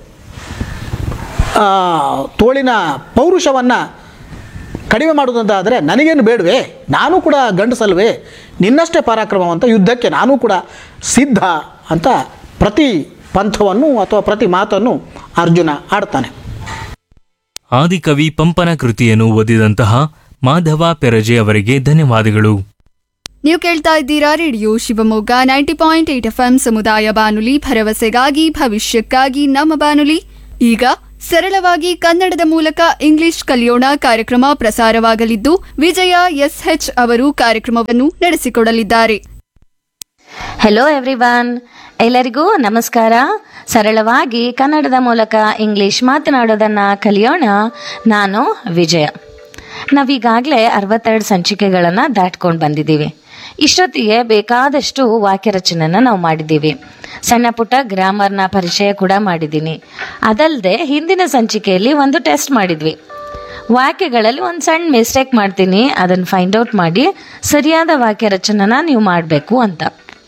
ಆ, ತೋಳಿನ ಪೌರುಷವನ್ನು ಕಡಿಮೆ ಮಾಡುವುದಂತಾದರೆ ನನಗೇನು ಬೇಡವೇ ನಾನು ಕೂಡ ಗಂಡಸಲ್ವೇ ನಿನ್ನಷ್ಟೇ ಪರಾಕ್ರಮವಂತ ಯುದ್ಧಕ್ಕೆ ನಾನು ಕೂಡ ಸಿದ್ಧ ಅಂತ ಪ್ರತಿ ಪಂಥವನ್ನು ಅಥವಾ ಪ್ರತಿ ಮಾತನ್ನು ಅರ್ಜುನ ಆಡ್ತಾನೆ ಆದಿಕವಿ ಪಂಪನ ಕೃತಿಯನ್ನು ಓದಿದಂತಹ ಮಾಧವ ಪೆರಜೆ ಅವರಿಗೆ ಧನ್ಯವಾದಗಳು ನೀವು ಕೇಳ್ತಾ ಇದ್ದೀರಾ radio Shivamogga ninety point eight F ಸಮುದಾಯ ಬಾನುಲಿ ಭರವಸೆಗಾಗಿ ಭವಿಷ್ಯಕ್ಕಾಗಿ ನಮ್ಮ ಬಾನುಲಿ ಈಗ ಸರಳವಾಗಿ ಕನ್ನಡದ ಮೂಲಕ ಇಂಗ್ಲಿಷ್ ಕಲಿಯೋಣ ಕಾರ್ಯಕ್ರಮ ಪ್ರಸಾರವಾಗಲಿದ್ದು ವಿಜಯ ಎಸ್ಎಚ್ ಅವರು ಕಾರ್ಯಕ್ರಮವನ್ನು ನಡೆಸಿಕೊಡಲಿದ್ದಾರೆ ಹೆಲೋ ಎವ್ರಿವನ್ ಎಲ್ಲರಿಗೂ ನಮಸ್ಕಾರ ಸರಳವಾಗಿ ಕನ್ನಡದ ಮೂಲಕ ಇಂಗ್ಲಿಷ್ ಮಾತನಾಡೋದನ್ನು ಕಲಿಯೋಣ ನಾನು ವಿಜಯ ನಾವೀಗಾಗಲೇ ಅರವತ್ತೆರಡು ಸಂಚಿಕೆಗಳನ್ನು ದಾಟ್ಕೊಂಡು ಬಂದಿದ್ದೀವಿ ಇಷ್ಟೊತ್ತಿಗೆ ಬೇಕಾದಷ್ಟು ವಾಕ್ಯ ರಚನೆಯನ್ನು ನಾವು ಮಾಡಿದ್ದೀವಿ ಸಣ್ಣ ಪುಟ್ಟ ಗ್ರಾಮರ್ನ ಪರಿಚಯ ಕೂಡ ಮಾಡಿದ್ದೀನಿ ಅದಲ್ಲದೆ ಹಿಂದಿನ ಸಂಚಿಕೆಯಲ್ಲಿ ಒಂದು ಟೆಸ್ಟ್ ಮಾಡಿದ್ವಿ ವಾಕ್ಯಗಳಲ್ಲಿ ಒಂದು ಸಣ್ಣ ಮಿಸ್ಟೇಕ್ ಮಾಡ್ತೀನಿ ಅದನ್ನು ಫೈಂಡ್ ಔಟ್ ಮಾಡಿ ಸರಿಯಾದ ವಾಕ್ಯ ರಚನೆನ ನೀವು ಮಾಡಬೇಕು ಅಂತ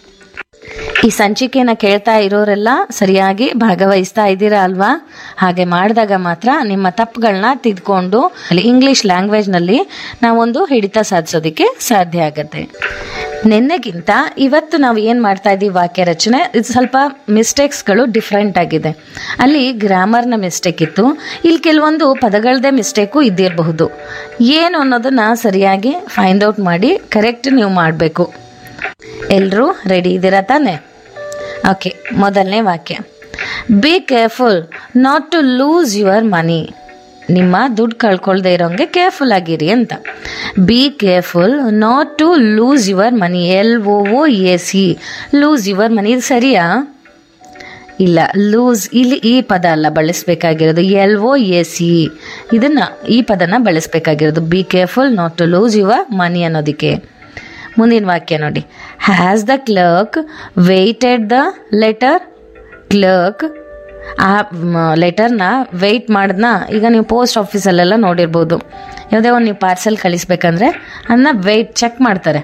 ಈ ಸಂಚಿಕೆನ ಕೇಳ್ತಾ ಇರೋರೆಲ್ಲ ಸರಿಯಾಗಿ ಭಾಗವಹಿಸ್ತಾ ಇದ್ದೀರಾ ಅಲ್ವಾ ಹಾಗೆ ಮಾಡಿದಾಗ ಮಾತ್ರ ನಿಮ್ಮ ತಪ್ಪುಗಳನ್ನ ತಿದ್ಕೊಂಡು ಅಲ್ಲಿ ಇಂಗ್ಲಿಷ್ ಲ್ಯಾಂಗ್ವೇಜ್ನಲ್ಲಿ ನಾವೊಂದು ಹಿಡಿತ ಸಾಧಿಸೋದಕ್ಕೆ ಸಾಧ್ಯ ಆಗುತ್ತೆ ನಿನ್ನೆಗಿಂತ ಇವತ್ತು ನಾವು ಏನು ಮಾಡ್ತಾ ಇದ್ದೀವಿ ವಾಕ್ಯ ರಚನೆ ಇದು ಸ್ವಲ್ಪ ಮಿಸ್ಟೇಕ್ಸ್ಗಳು ಡಿಫ್ರೆಂಟ್ ಆಗಿದೆ ಅಲ್ಲಿ ಗ್ರಾಮರ್ನ ಮಿಸ್ಟೇಕ್ ಇತ್ತು ಇಲ್ಲಿ ಕೆಲವೊಂದು ಪದಗಳದೇ ಮಿಸ್ಟೇಕು ಇದ್ದಿರಬಹುದು ಏನು ಅನ್ನೋದನ್ನ ಸರಿಯಾಗಿ ಫೈಂಡ್ ಔಟ್ ಮಾಡಿ ಕರೆಕ್ಟ್ ನೀವು ಮಾಡಬೇಕು ಎಲ್ಲರೂ ರೆಡಿ ಇದ್ದೀರಾ ತಾನೆ ಓಕೆ ಮೊದಲನೇ ವಾಕ್ಯ be careful not to lose your money ನಿಮ್ಮ ದುಡ್ಡು ಕಳ್ಕೊಳ್ದೆ ಇರೋಂಗೆ ಕೇರ್ಫುಲ್ ಆಗಿರಿ ಅಂತ be careful not to lose your money L O O A C lose your money ಇದು ಸರಿಯಾ ಇಲ್ಲ ಲೂಸ್ ಇಲ್ಲಿ ಈ ಪದ ಅಲ್ಲ ಬಳಸಬೇಕಾಗಿರೋದು ಎಲ್ ಓ ಎ ಸಿ ಇದನ್ನ ಈ ಪದನ ಬಳಸಬೇಕಾಗಿರೋದು be careful not to lose your money ಅನ್ನೋದಕ್ಕೆ ಮುಂದಿನ ವಾಕ್ಯ ನೋಡಿ has the clerk weighted the letter clerk ಆ ಲೆಟರ್ನ ವೆಯ್ಟ್ ಮಾಡಿದ್ನ ಈಗ ನೀವು ಪೋಸ್ಟ್ ಆಫೀಸಲ್ಲೆಲ್ಲ ನೋಡಿರ್ಬೋದು ಯಾವುದೇ ಒಂದು ನೀವು ಪಾರ್ಸೆಲ್ ಕಳಿಸ್ಬೇಕಂದ್ರೆ ಅದನ್ನ ವೆಯ್ಟ್ ಚೆಕ್ ಮಾಡ್ತಾರೆ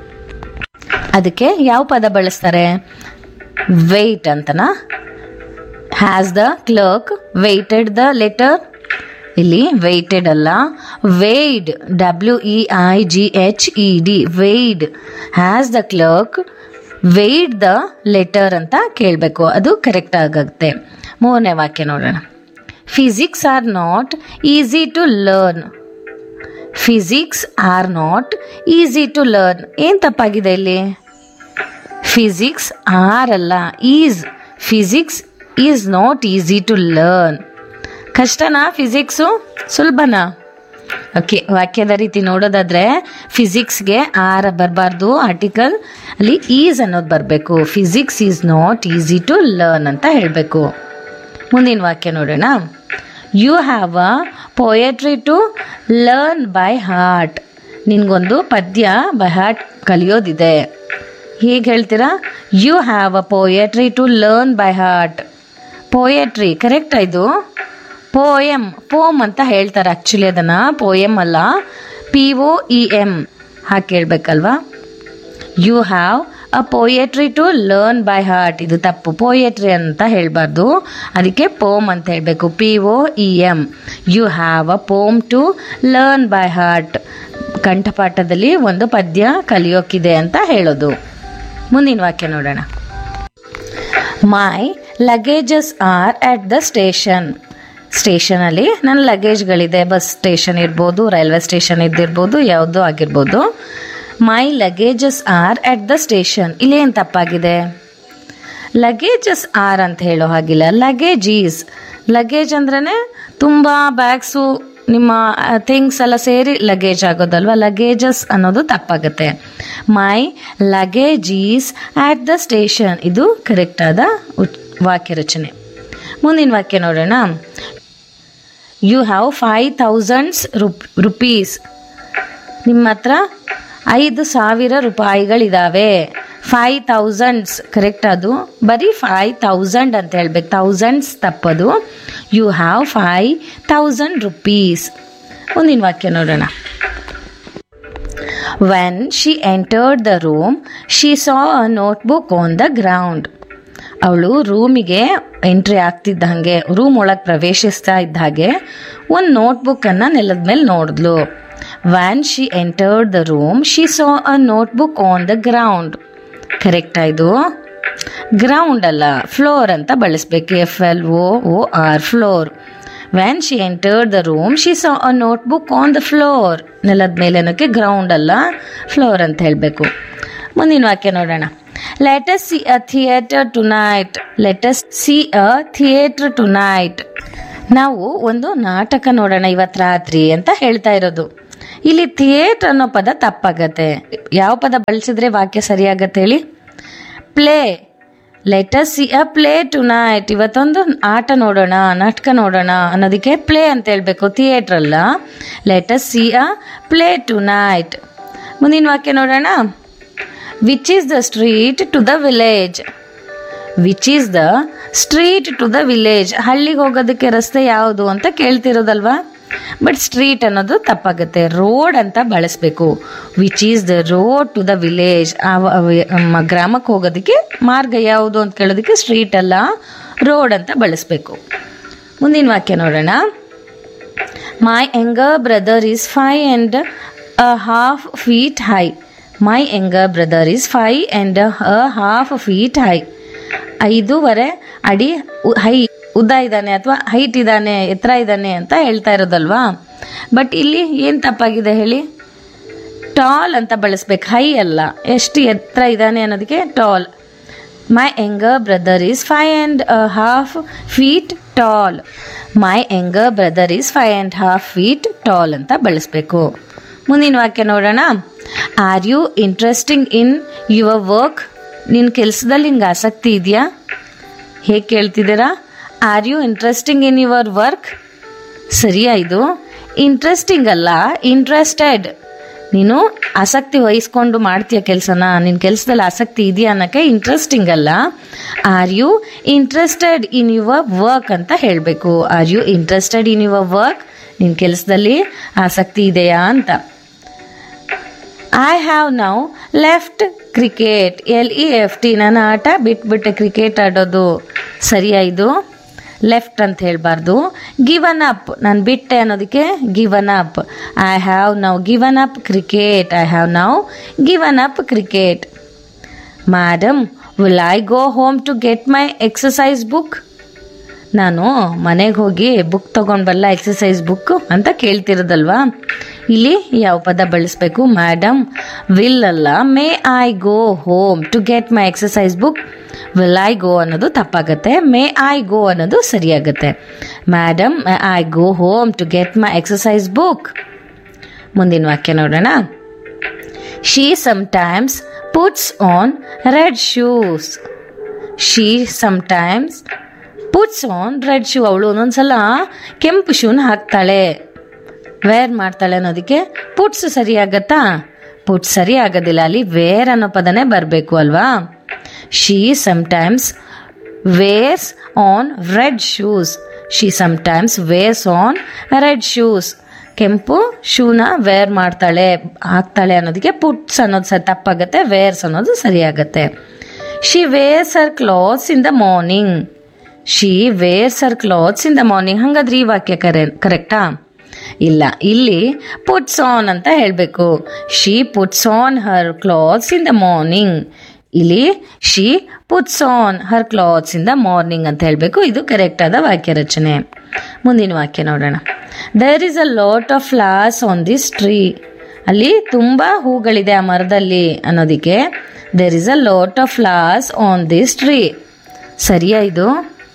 ಅದಕ್ಕೆ ಯಾವ ಪದ ಬಳಸ್ತಾರೆ ವೆಯ್ಟ್ ಅಂತನಾ has the clerk weighted the letter ಇಲ್ಲಿ ವೆಯ್ಟೆಡ್ ಅಲ್ಲ weighed W E I G H E D weighed has the clerk weighed the letter ಅಂತ ಕೇಳಬೇಕು ಅದು ಕರೆಕ್ಟ್ ಆಗುತ್ತೆ ಮೂರನೇ ವಾಕ್ಯ ನೋಡೋಣ physics are not easy to learn physics are not easy to learn ಏನು ತಪ್ಪಾಗಿದೆ ಇಲ್ಲಿ ಫಿಸಿಕ್ಸ್ ಆರ್ ಅಲ್ಲ is physics is not easy to learn ಕಷ್ಟನಾ ಫಿಸಿಕ್ಸು ಸುಲಭನಾ ಓಕೆ ವಾಕ್ಯದ ರೀತಿ ನೋಡೋದಾದ್ರೆ ಫಿಸಿಕ್ಸ್ಗೆ ಆರ್ ಬರಬಾರ್ದು ಆರ್ಟಿಕಲ್ ಅಲ್ಲಿ ಈಸ್ ಅನ್ನೋದು ಬರಬೇಕು physics is not easy to learn ಅಂತ ಹೇಳಬೇಕು ಮುಂದಿನ ವಾಕ್ಯ ನೋಡೋಣ you have a poetry to learn by heart ನಿನಗೊಂದು ಪದ್ಯ ಬೈ ಹಾರ್ಟ್ ಕಲಿಯೋದಿದೆ ಹೇಗೆ ಹೇಳ್ತೀರಾ you have a poetry to learn by heart poetry ಕರೆಕ್ಟಾ ಇದು ಪೋಯಮ್ ಪೋಮ್ ಅಂತ ಹೇಳ್ತಾರೆ ಆ್ಯಕ್ಚುಲಿ ಅದನ್ನು ಪೋಯಮ್ ಅಲ್ಲ ಪಿ ಒ ಇ ಎಮ್ ಹಾಗೆ ಕೇಳಬೇಕಲ್ವಾ you have a poetry to learn by heart ಇದು ತಪ್ಪು ಪೋಯೆಟ್ರಿ ಅಂತ ಹೇಳಬಾರ್ದು ಅದಕ್ಕೆ ಪೋಮ್ ಅಂತ ಹೇಳಬೇಕು P O E M you have a poem to learn by heart ಕಂಠಪಾಠದಲ್ಲಿ ಒಂದು ಪದ್ಯ ಕಲಿಯೋಕ್ಕಿದೆ ಅಂತ ಹೇಳೋದು ಮುಂದಿನ ವಾಕ್ಯ ನೋಡೋಣ my luggages are at the station ಸ್ಟೇಷನಲ್ಲಿ ನನ್ನ ಲಗೇಜ್ಗಳಿದೆ ಬಸ್ ಸ್ಟೇಷನ್ ಇರ್ಬೋದು ರೈಲ್ವೆ ಸ್ಟೇಷನ್ ಇದ್ದಿರ್ಬೋದು ಯಾವುದೋ ಆಗಿರ್ಬೋದು my luggages are at the station ಇಲ್ಲಿ ಏನು ತಪ್ಪಾಗಿದೆ ಲಗೇಜಸ್ ಆರ್ ಅಂತ ಹೇಳೋ ಹಾಗಿಲ್ಲ ಲಗೇಜ್ ಈಸ್ ಲಗೇಜ್ ಅಂದ್ರೇ ತುಂಬ ಬ್ಯಾಗ್ಸು ನಿಮ್ಮ ಥಿಂಗ್ಸ್ ಎಲ್ಲ ಸೇರಿ ಲಗೇಜ್ ಆಗೋದಲ್ವ ಲಗೇಜಸ್ ಅನ್ನೋದು ತಪ್ಪಾಗುತ್ತೆ my luggage is at the station ಇದು ಕರೆಕ್ಟ್ ಆದ ಉಚ್- ವಾಕ್ಯ ರಚನೆ ಮುಂದಿನ ವಾಕ್ಯ ನೋಡೋಣ you have five thousands rup rupees ನಿಮ್ಮ ಹತ್ರ ಐದು ಸಾವಿರ ರೂಪಾಯಿಗಳಿದಾವೆ ಫೈವ್ ಥೌಸಂಡ್ಸ್ ಕರೆಕ್ಟ್ ಅದು ಬರೀ ಫೈವ್ ಥೌಸಂಡ್ ಅಂತ ಹೇಳ್ಬೇಕು ಥೌಸಂಡ್ಸ್ ತಪ್ಪದು you have five thousand rupees ಮುಂದಿನ ವಾಕ್ಯ ನೋಡೋಣ when she entered the room she saw a notebook on the ground ಅವಳು ರೂಮಿಗೆ ಎಂಟ್ರಿ ಆಗ್ತಿದ್ದ ಹಾಗೆ ರೂಮ್ ಒಳಗೆ ಪ್ರವೇಶಿಸ್ತಾ ಇದ್ದ ಹಾಗೆ ಒಂದು ನೋಟ್ಬುಕ್ಕನ್ನು ನೆಲದ ಮೇಲೆ ನೋಡಿದ್ಲು when she entered the room she saw a notebook on the ground ಕರೆಕ್ಟಾ ಇದು ಗ್ರೌಂಡ್ ಅಲ್ಲ ಫ್ಲೋರ್ ಅಂತ ಬಳಸ್ಬೇಕು F L O O R floor when she entered the room she saw a notebook on the floor ನೆಲದ ಮೇಲೆ ಅನ್ನೋಕ್ಕೆ ground ಅಲ್ಲ floor ಅಂತ ಹೇಳಬೇಕು ಮುಂದಿನ ವಾಕ್ಯ ನೋಡೋಣ let us see a theatre tonight let us see a theatre tonight ನಾವು ಒಂದು ನಾಟಕ ನೋಡೋಣ ಇವತ್ತು ರಾತ್ರಿ ಅಂತ ಹೇಳ್ತಾ ಇರೋದು ಇಲ್ಲಿ ಥಿಯೇಟರ್ ಅನ್ನೋ ಪದ ತಪ್ಪಾಗತ್ತೆ ಯಾವ ಪದ ಬಳಸಿದ್ರೆ ವಾಕ್ಯ ಸರಿಯಾಗತ್ತೆ ಹೇಳಿ play let us see a play tonight ಇವತ್ತೊಂದು ಆಟ ನೋಡೋಣ ನಾಟಕ ನೋಡೋಣ ಅನ್ನೋದಕ್ಕೆ ಪ್ಲೇ ಅಂತ ಹೇಳ್ಬೇಕು ಥಿಯೇಟ್ರ್ ಅಲ್ಲ let us see a play tonight ಮುಂದಿನ ವಾಕ್ಯ ನೋಡೋಣ which is the street to the village which is the street to the village ಹಳ್ಳಿಗೆ ಹೋಗೋದಕ್ಕೆ ರಸ್ತೆ ಯಾವುದು ಅಂತ ಕೇಳ್ತಿರೋದಲ್ವಾ ಬಟ್ ಸ್ಟ್ರೀಟ್ ಅನ್ನೋದು ತಪ್ಪಾಗುತ್ತೆ ರೋಡ್ ಅಂತ ಬಳಸಬೇಕು which is the road to the village ಗ್ರಾಮಕ್ಕೆ ಹೋಗೋದಕ್ಕೆ ಮಾರ್ಗ ಯಾವುದು ಅಂತ ಕೇಳೋದಕ್ಕೆ ಸ್ಟ್ರೀಟ್ ಅಲ್ಲ ರೋಡ್ ಅಂತ ಬಳಸಬೇಕು ಮುಂದಿನ ವಾಕ್ಯ ನೋಡೋಣ my younger brother is five and a half feet high my younger brother is five and a half feet high ಐದೂವರೆ ಅಡಿ ಉ- ಹೈ ಉದ್ದ ಇದ್ದಾನೆ ಅಥವಾ ಹೈಟ್ ಇದ್ದಾನೆ ಎತ್ತರ ಇದ್ದಾನೆ ಅಂತ ಹೇಳ್ತಾ ಇರೋದಲ್ವಾ ಬಟ್ ಇಲ್ಲಿ ಏನು ತಪ್ಪಾಗಿದೆ ಹೇಳಿ ಟಾಲ್ ಅಂತ ಬಳಸ್ಬೇಕು ಹೈ ಅಲ್ಲ ಎಷ್ಟು ಎತ್ತರ ಇದ್ದಾನೆ ಅನ್ನೋದಕ್ಕೆ tall my younger brother is five and half feet tall my younger brother is five and half feet tall ಅಂತ ಬಳಸಬೇಕು ಮುಂದಿನ ವಾಕ್ಯ ನೋಡೋಣ are you interesting in your work ನಿನ್ನ ಕೆಲಸದಲ್ಲಿ ನಿಂಗೆ ಆಸಕ್ತಿ ಇದೆಯಾ ಹೇಗೆ ಕೇಳ್ತಿದ್ದೀರಾ are you interesting in your work ಸರಿಯಾ ಇದು ಇಂಟ್ರೆಸ್ಟಿಂಗ್ ಅಲ್ಲ ಇಂಟ್ರೆಸ್ಟೆಡ್ ನೀನು ಆಸಕ್ತಿ ವಹಿಸ್ಕೊಂಡು ಮಾಡ್ತೀಯ ಕೆಲಸನ ನಿನ್ನ ಕೆಲಸದಲ್ಲಿ ಆಸಕ್ತಿ ಇದೆಯಾ ಅನ್ನೋಕ್ಕೆ ಇಂಟ್ರೆಸ್ಟಿಂಗ್ ಅಲ್ಲ are you interested in your work ಅಂತ ಹೇಳಬೇಕು are you interested in your work ನಿನ್ನ ಕೆಲಸದಲ್ಲಿ ಆಸಕ್ತಿ ಇದೆಯಾ ಅಂತ I have now left cricket L E F T ನನ್ನ ಆಟ ಬಿಟ್ಬಿಟ್ಟೆ ಕ್ರಿಕೆಟ್ ಆಡೋದು ಸರಿಯಾ ಇದು ಲೆಫ್ಟ್ ಅಂತ ಹೇಳಬಾರ್ದು ಗಿವನ್ ಅಪ್ ನಾನು ಬಿಟ್ಟೆ ಅನ್ನೋದಕ್ಕೆ given up I have now given up cricket I have now given up cricket madam will I go home to get my exercise book ನಾನು ಮನೆಗೆ ಹೋಗಿ ಬುಕ್ ತೊಗೊಂಡು ಬರಲ್ಲ ಎಕ್ಸಸೈಸ್ ಬುಕ್ ಅಂತ ಕೇಳ್ತಿರೋದಲ್ವಾ ಇಲ್ಲಿ ಯಾವ ಪದ ಬಳಸಬೇಕು ಮ್ಯಾಡಮ್ ವಿಲ್ ಅಲ್ಲ may I go home to get my exercise book will I go ಅನ್ನೋದು ತಪ್ಪಾಗತ್ತೆ ಮೇ ಐ ಗೋ ಅನ್ನೋದು ಸರಿಯಾಗತ್ತೆ madam may I go home to get my exercise book ಮುಂದಿನ ವಾಕ್ಯ ನೋಡೋಣ she sometimes puts on red shoes she sometimes puts on red shoe ಅವಳು ಒಂದೊಂದ್ಸಲ ಕೆಂಪು ಶೂನ ಹಾಕ್ತಾಳೆ ವೇರ್ ಮಾಡ್ತಾಳೆ ಅನ್ನೋದಕ್ಕೆ ಪುಟ್ಸ್ ಸರಿಯಾಗತ್ತಾ ಪುಟ್ಸ್ ಸರಿ ಆಗೋದಿಲ್ಲ ಅಲ್ಲಿ ವೇರ್ ಅನ್ನೋ ಪದನೇ ಬರಬೇಕು ಅಲ್ವಾ she sometimes wears on red shoes she sometimes wears on red shoes ಕೆಂಪು ಶೂನ ವೇರ್ ಮಾಡ್ತಾಳೆ ಹಾಕ್ತಾಳೆ ಅನ್ನೋದಕ್ಕೆ ಪುಟ್ಸ್ ಅನ್ನೋದು ಸ ತಪ್ಪಾಗತ್ತೆ ವೇರ್ಸ್ ಅನ್ನೋದು ಸರಿಯಾಗತ್ತೆ she wears her clothes in the morning she wears her clothes in the morning ಹಾಗಾದ್ರೆ ಈ ವಾಕ್ಯ ಕರೆ ಕರೆಕ್ಟಾ ಇಲ್ಲ ಇಲ್ಲಿ ಪುಟ್ಸ್ ಆನ್ ಅಂತ ಹೇಳಬೇಕು she puts on her clothes in the morning ಇಲ್ಲಿ she puts on her clothes in the morning ಅಂತ ಹೇಳಬೇಕು ಇದು ಕರೆಕ್ಟ್ ಆದ ವಾಕ್ಯ ರಚನೆ ಮುಂದಿನ ವಾಕ್ಯ ನೋಡೋಣ there is a lot of flowers on this tree ಅಲ್ಲಿ ತುಂಬ ಹೂಗಳಿದೆ ಆ ಮರದಲ್ಲಿ ಅನ್ನೋದಕ್ಕೆ there is a lot of flowers on this tree ಸರಿಯಾ ಇದು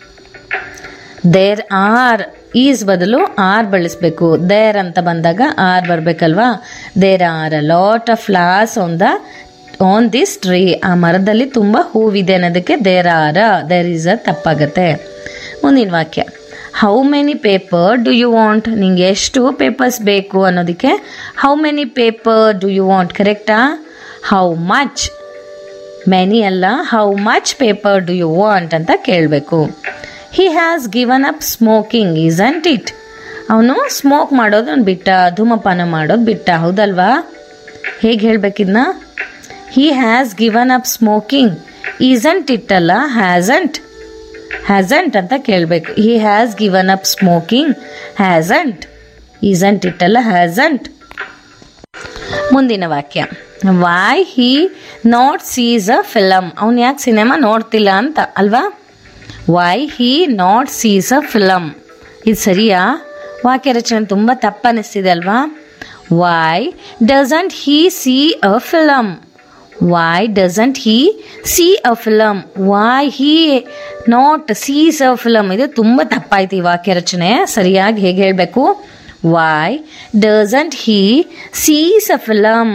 ದೇರ್ ಆರ್ ಈಸ್ ಬದಲು ಆರ್ ಬಳಸಬೇಕು ದೇರ್ ಅಂತ ಬಂದಾಗ ಆರ್ ಬರಬೇಕಲ್ವಾ there are a lot of flowers on the on this tree ಆ ಮರದಲ್ಲಿ ತುಂಬ ಹೂವಿದೆ ಅನ್ನೋದಕ್ಕೆ there are there is a ತಪ್ಪಾಗತ್ತೆ ಮುಂದಿನ ವಾಕ್ಯ how many paper do you want ನಿಂಗೆ ಎಷ್ಟು ಪೇಪರ್ಸ್ ಬೇಕು ಅನ್ನೋದಕ್ಕೆ how many paper do you want ಕರೆಕ್ಟಾ ಹೌ ಮಚ್ ಮೆನಿ ಅಲ್ಲ how much paper do you want ಅಂತ ಕೇಳಬೇಕು he has given up smoking isn't it ಅವನು ಸ್ಮೋಕ್ ಮಾಡೋದನ್ನು ಬಿಟ್ಟ ಧೂಮಪಾನ ಮಾಡೋದು ಬಿಟ್ಟ ಹೌದಲ್ವಾ ಹೇಗೆ ಹೇಳ್ಬೇಕಿದ್ನ he has given up smoking isn't it ಅಲ್ಲ ಹ್ಯಾಸಂಟ್ ಹ್ಯಾಸಂಟ್ ಅಂತ ಕೇಳಬೇಕು he has given up smoking hasn't isn't it ಅಲ್ಲ ಹ್ಯಾಸಂಟ್ ಮುಂದಿನ ವಾಕ್ಯ why he not sees a film ಅವ್ನು ಯಾಕೆ ಸಿನಿಮಾ ನೋಡ್ತಿಲ್ಲ ಅಂತ ಅಲ್ವಾ why he not sees a film ಇದು ಸರಿಯಾ ವಾಕ್ಯ ರಚನೆ ತುಂಬ ತಪ್ಪನಿಸ್ತಿದೆ ಅಲ್ವಾ why doesn't he see a film why doesn't he see a film why he not sees a film ಇದು ತುಂಬ ತಪ್ಪಾಯ್ತು ಈ ವಾಕ್ಯ ರಚನೆ ಸರಿಯಾಗಿ ಹೇಗೆ ಹೇಳಬೇಕು why doesn't he sees a film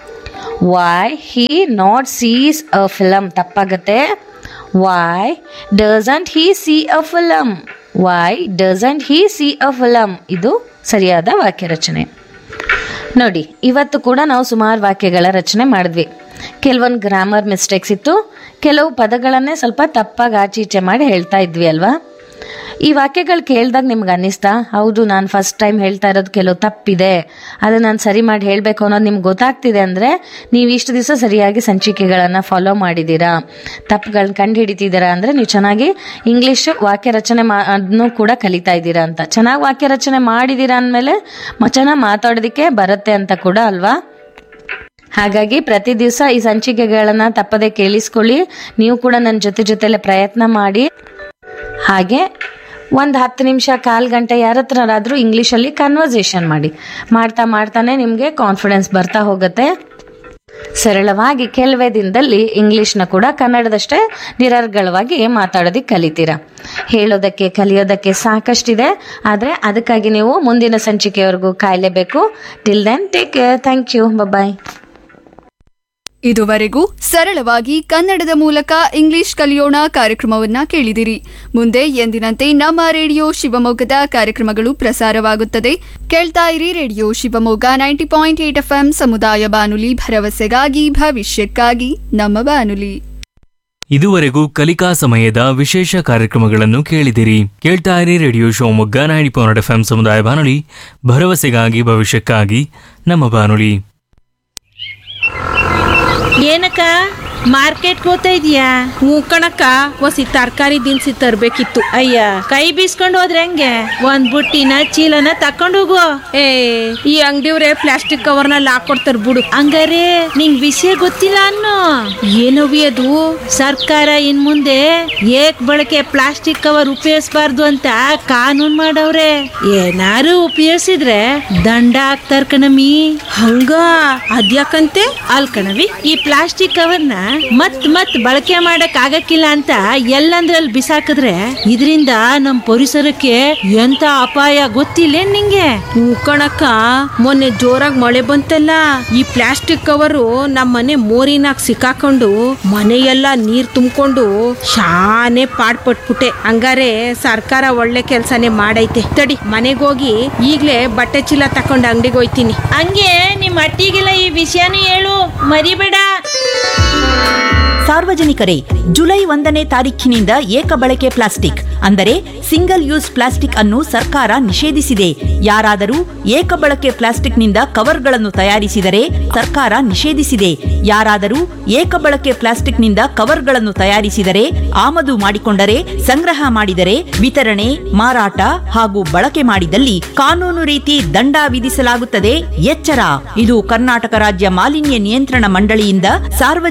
why he not sees a film ತಪ್ಪಾಗತ್ತೆ why doesn't he see a film why doesn't he see a film ಇದು ಸರಿಯಾದ ವಾಕ್ಯ ರಚನೆ ನೋಡಿ ಇವತ್ತು ಕೂಡ ನಾವು ಸುಮಾರು ವಾಕ್ಯಗಳ ರಚನೆ ಮಾಡಿದ್ವಿ ಕೆಲವೊಂದು ಗ್ರಾಮರ್ ಮಿಸ್ಟೇಕ್ಸ್ ಇತ್ತು ಕೆಲವು ಪದಗಳನ್ನೇ ಸ್ವಲ್ಪ ತಪ್ಪಾಗಿ ಆಚೀಚೆ ಮಾಡಿ ಹೇಳ್ತಾ ಇದ್ವಿ ಅಲ್ವಾ ಈ ವಾಕ್ಯಗಳು ಕೇಳಿದಾಗ ನಿಮ್ಗೆ ಅನ್ನಿಸ್ತಾ ಹೌದು ನಾನು ಫಸ್ಟ್ ಟೈಮ್ ಹೇಳ್ತಾ ಇರೋದು ಕೆಲವು ತಪ್ಪಿದೆ ಅದನ್ನು ನಾನು ಸರಿ ಮಾಡಿ ಹೇಳಬೇಕು ಅನ್ನೋದು ನಿಮ್ಗೆ ಗೊತ್ತಾಗ್ತಿದೆ ಅಂದರೆ ನೀವು ಇಷ್ಟು ದಿವಸ ಸರಿಯಾಗಿ ಸಂಚಿಕೆಗಳನ್ನು ಫಾಲೋ ಮಾಡಿದ್ದೀರಾ ತಪ್ಪುಗಳನ್ನ ಕಂಡು ಹಿಡಿತಿದ್ದೀರಾ ಅಂದರೆ ನೀವು ಚೆನ್ನಾಗಿ ಇಂಗ್ಲೀಷ್ ವಾಕ್ಯ ರಚನೆ ಮಾ ಅದನ್ನು ಕೂಡ ಕಲಿತಾ ಇದ್ದೀರಾ ಅಂತ ಚೆನ್ನಾಗಿ ವಾಕ್ಯ ರಚನೆ ಮಾಡಿದ್ದೀರಾ ಅಂದಮೇಲೆ ಚೆನ್ನಾಗಿ ಮಾತಾಡೋದಕ್ಕೆ ಬರುತ್ತೆ ಅಂತ ಕೂಡ ಅಲ್ವಾ ಹಾಗಾಗಿ ಪ್ರತಿ ದಿವಸ ಈ ಸಂಚಿಕೆಗಳನ್ನು ತಪ್ಪದೆ ಕೇಳಿಸ್ಕೊಳ್ಳಿ ನೀವು ಕೂಡ ನನ್ನ ಜೊತೆ ಜೊತೆಲೆ ಪ್ರಯತ್ನ ಮಾಡಿ ಹಾಗೆ ಒಂದು ಹತ್ತು ನಿಮಿಷ ಕಾಲು ಗಂಟೆ ಯಾರ ಹತ್ರನಾದ್ರೂ ಇಂಗ್ಲೀಷಲ್ಲಿ ಕನ್ವರ್ಸೇಷನ್ ಮಾಡಿ ಮಾಡ್ತಾ ಮಾಡ್ತಾನೆ ನಿಮಗೆ ಕಾನ್ಫಿಡೆನ್ಸ್ ಬರ್ತಾ ಹೋಗುತ್ತೆ ಸರಳವಾಗಿ ಕೆಲವೇ ದಿನದಲ್ಲಿ ಇಂಗ್ಲೀಷ್ನ ಕೂಡ ಕನ್ನಡದಷ್ಟೇ ನಿರರ್ಗಳವಾಗಿ ಮಾತಾಡೋದಕ್ಕೆ ಕಲಿತೀರಾ ಹೇಳೋದಕ್ಕೆ ಕಲಿಯೋದಕ್ಕೆ ಸಾಕಷ್ಟಿದೆ ಆದರೆ ಅದಕ್ಕಾಗಿ ನೀವು ಮುಂದಿನ ಸಂಚಿಕೆವರೆಗೂ ಕಾಯಲೇಬೇಕು till then take care thank you bye ಇದುವರೆಗೂ ಸರಳವಾಗಿ ಕನ್ನಡದ ಮೂಲಕ ಇಂಗ್ಲಿಷ್ ಕಲಿಯೋಣ ಕಾರ್ಯಕ್ರಮವನ್ನ ಕೇಳಿದಿರಿ ಮುಂದೆ ಎಂದಿನಂತೆ ನಮ್ಮ ರೇಡಿಯೋ ಶಿವಮೊಗ್ಗದ ಕಾರ್ಯಕ್ರಮಗಳು ಪ್ರಸಾರವಾಗುತ್ತದೆ ಕೇಳ್ತಾ ಇರಿ radio Shivamogga ninety point eight F ಸಮುದಾಯ ಬಾನುಲಿ ಭರವಸೆಗಾಗಿ ಭವಿಷ್ಯಕ್ಕಾಗಿ ನಮ್ಮ ಬಾನುಲಿ ಇದುವರೆಗೂ ಕಲಿಕಾ ಸಮಯದ ವಿಶೇಷ ಕಾರ್ಯಕ್ರಮಗಳನ್ನು ಕೇಳಿದಿರಿ ಕೇಳ್ತಾ ಇರಿ radio Shivamogga ninety point F ಸಮುದಾಯ ಬಾನುಲಿ ಭರವಸೆಗಾಗಿ ಭವಿಷ್ಯಕ್ಕಾಗಿ ನಮ್ಮ ಬಾನುಲಿ ಏನಕ್ಕ ಮಾರ್ಕೆಟ್ ಹೋಗ್ತಾ ಇದೀಯಾ ಹ್ಞೂ ಕಣಕ್ಕ ಒಸಿ ತರಕಾರಿ ದಿನಸಿ ತರ್ಬೇಕಿತ್ತು ಅಯ್ಯ ಕೈ ಬೀಸ್ಕೊಂಡು ಹೋದ್ರೆ ಹೆಂಗೆ ಒಂದ್ ಬುಟ್ಟಿನ ಚೀಲನ ತಕೊಂಡು ಹೋಗು ಏ ಈ ಅಂಗಡಿಯವ್ರೆ ಪ್ಲಾಸ್ಟಿಕ್ ಕವರ್ನಲ್ಲಿ ಹಾಕೊಡ್ತಾರ ಬಿಡು ಹಂಗಾರೆ ನಿಂಗ್ ವಿಷಯ ಗೊತ್ತಿಲ್ಲ ಅನ್ನೋ ಏನವಿ ಅದು ಸರ್ಕಾರ ಇನ್ ಮುಂದೆ ಏಕ್ ಬಳಕೆ ಪ್ಲಾಸ್ಟಿಕ್ ಕವರ್ ಉಪಯೋಗಿಸಬಾರ್ದು ಅಂತ ಕಾನೂನ್ ಮಾಡವ್ರೆ ಏನಾರು ಉಪಯೋಗಿಸಿದ್ರೆ ದಂಡ ಹಾಕ್ತಾರ ಕಣಮಿ ಹಂಗ ಅದ್ಯಾಕಂತೆ ಅಲ್ ಕಣವಿ ಈ ಪ್ಲಾಸ್ಟಿಕ್ ಕವರ್ನ ಮತ್ ಮತ್ ಬಳಕೆ ಮಾಡಕ್ ಆಗಕ್ಕಿಲ್ಲ ಅಂತ ಎಲ್ಲಂದ್ರಲ್ಲಿ ಬಿಸಾಕಿದ್ರೆ ಇದರಿಂದ ನಮ್ ಪರಿಸರಕ್ಕೆ ಎಂತ ಅಪಾಯ ಗೊತ್ತಿಲ್ಲ ನಿಂಗೆ ಕಣಕ್ಕ ಮೊನ್ನೆ ಜೋರಾಗಿ ಮಳೆ ಬಂತಲ್ಲ ಈ ಪ್ಲಾಸ್ಟಿಕ್ ಕವರು ನಮ್ಮ ಮನೆ ಮೋರಿನಾಗ ಸಿಕ್ಕಾಕೊಂಡು ಮನೆಯೆಲ್ಲ ನೀರ್ ತುಂಬಿಕೊಂಡು ಶಾನೆ ಪಾಡ್ಪಟ್ಬಿಟ್ಟೆ ಹಂಗಾರೆ ಸರ್ಕಾರ ಒಳ್ಳೆ ಕೆಲ್ಸನೇ ಮಾಡೈತೆ ತಡಿ ಮನೆಗೆ ಹೋಗಿ ಈಗ್ಲೇ ಬಟ್ಟೆ ಚೀಲ ತಕೊಂಡು ಅಂಗಡಿಗೆ ಹೋಯ್ತೀನಿ ಹಂಗೆ ನಿಮ್ ಅಟ್ಟಿಗೆಲ್ಲ ಈ ವಿಷಯನೂ ಹೇಳು ಮರಿಬೇಡ ಸಾರ್ವಜನಿಕರೇ ಜುಲೈ ಒಂದನೇ ತಾರೀಖಿನಿಂದ ಏಕ ಬಳಕೆ ಪ್ಲಾಸ್ಟಿಕ್ ಅಂದರೆ ಸಿಂಗಲ್ ಯೂಸ್ ಪ್ಲಾಸ್ಟಿಕ್ ಅನ್ನು ಸರ್ಕಾರ ನಿಷೇಧಿಸಿದೆ ಯಾರಾದರೂ ಏಕ ಬಳಕೆ ಪ್ಲಾಸ್ಟಿಕ್ನಿಂದ ಕವರ್ಗಳನ್ನು ತಯಾರಿಸಿದರೆ ಸರ್ಕಾರ ನಿಷೇಧಿಸಿದೆ ಯಾರಾದರೂ ಏಕ ಬಳಕೆ ಪ್ಲಾಸ್ಟಿಕ್ನಿಂದ ಕವರ್ಗಳನ್ನು ತಯಾರಿಸಿದರೆ ಆಮದು ಮಾಡಿಕೊಂಡರೆ ಸಂಗ್ರಹ ಮಾಡಿದರೆ ವಿತರಣೆ ಮಾರಾಟ ಹಾಗೂ ಬಳಕೆ ಮಾಡಿದಲ್ಲಿ ಕಾನೂನು ರೀತಿ ದಂಡ ವಿಧಿಸಲಾಗುತ್ತದೆ ಎಚ್ಚರ ಇದು ಕರ್ನಾಟಕ ರಾಜ್ಯ ಮಾಲಿನ್ಯ ನಿಯಂತ್ರಣ ಮಂಡಳಿಯಿಂದ ಸಾರ್ವಜನಿಕ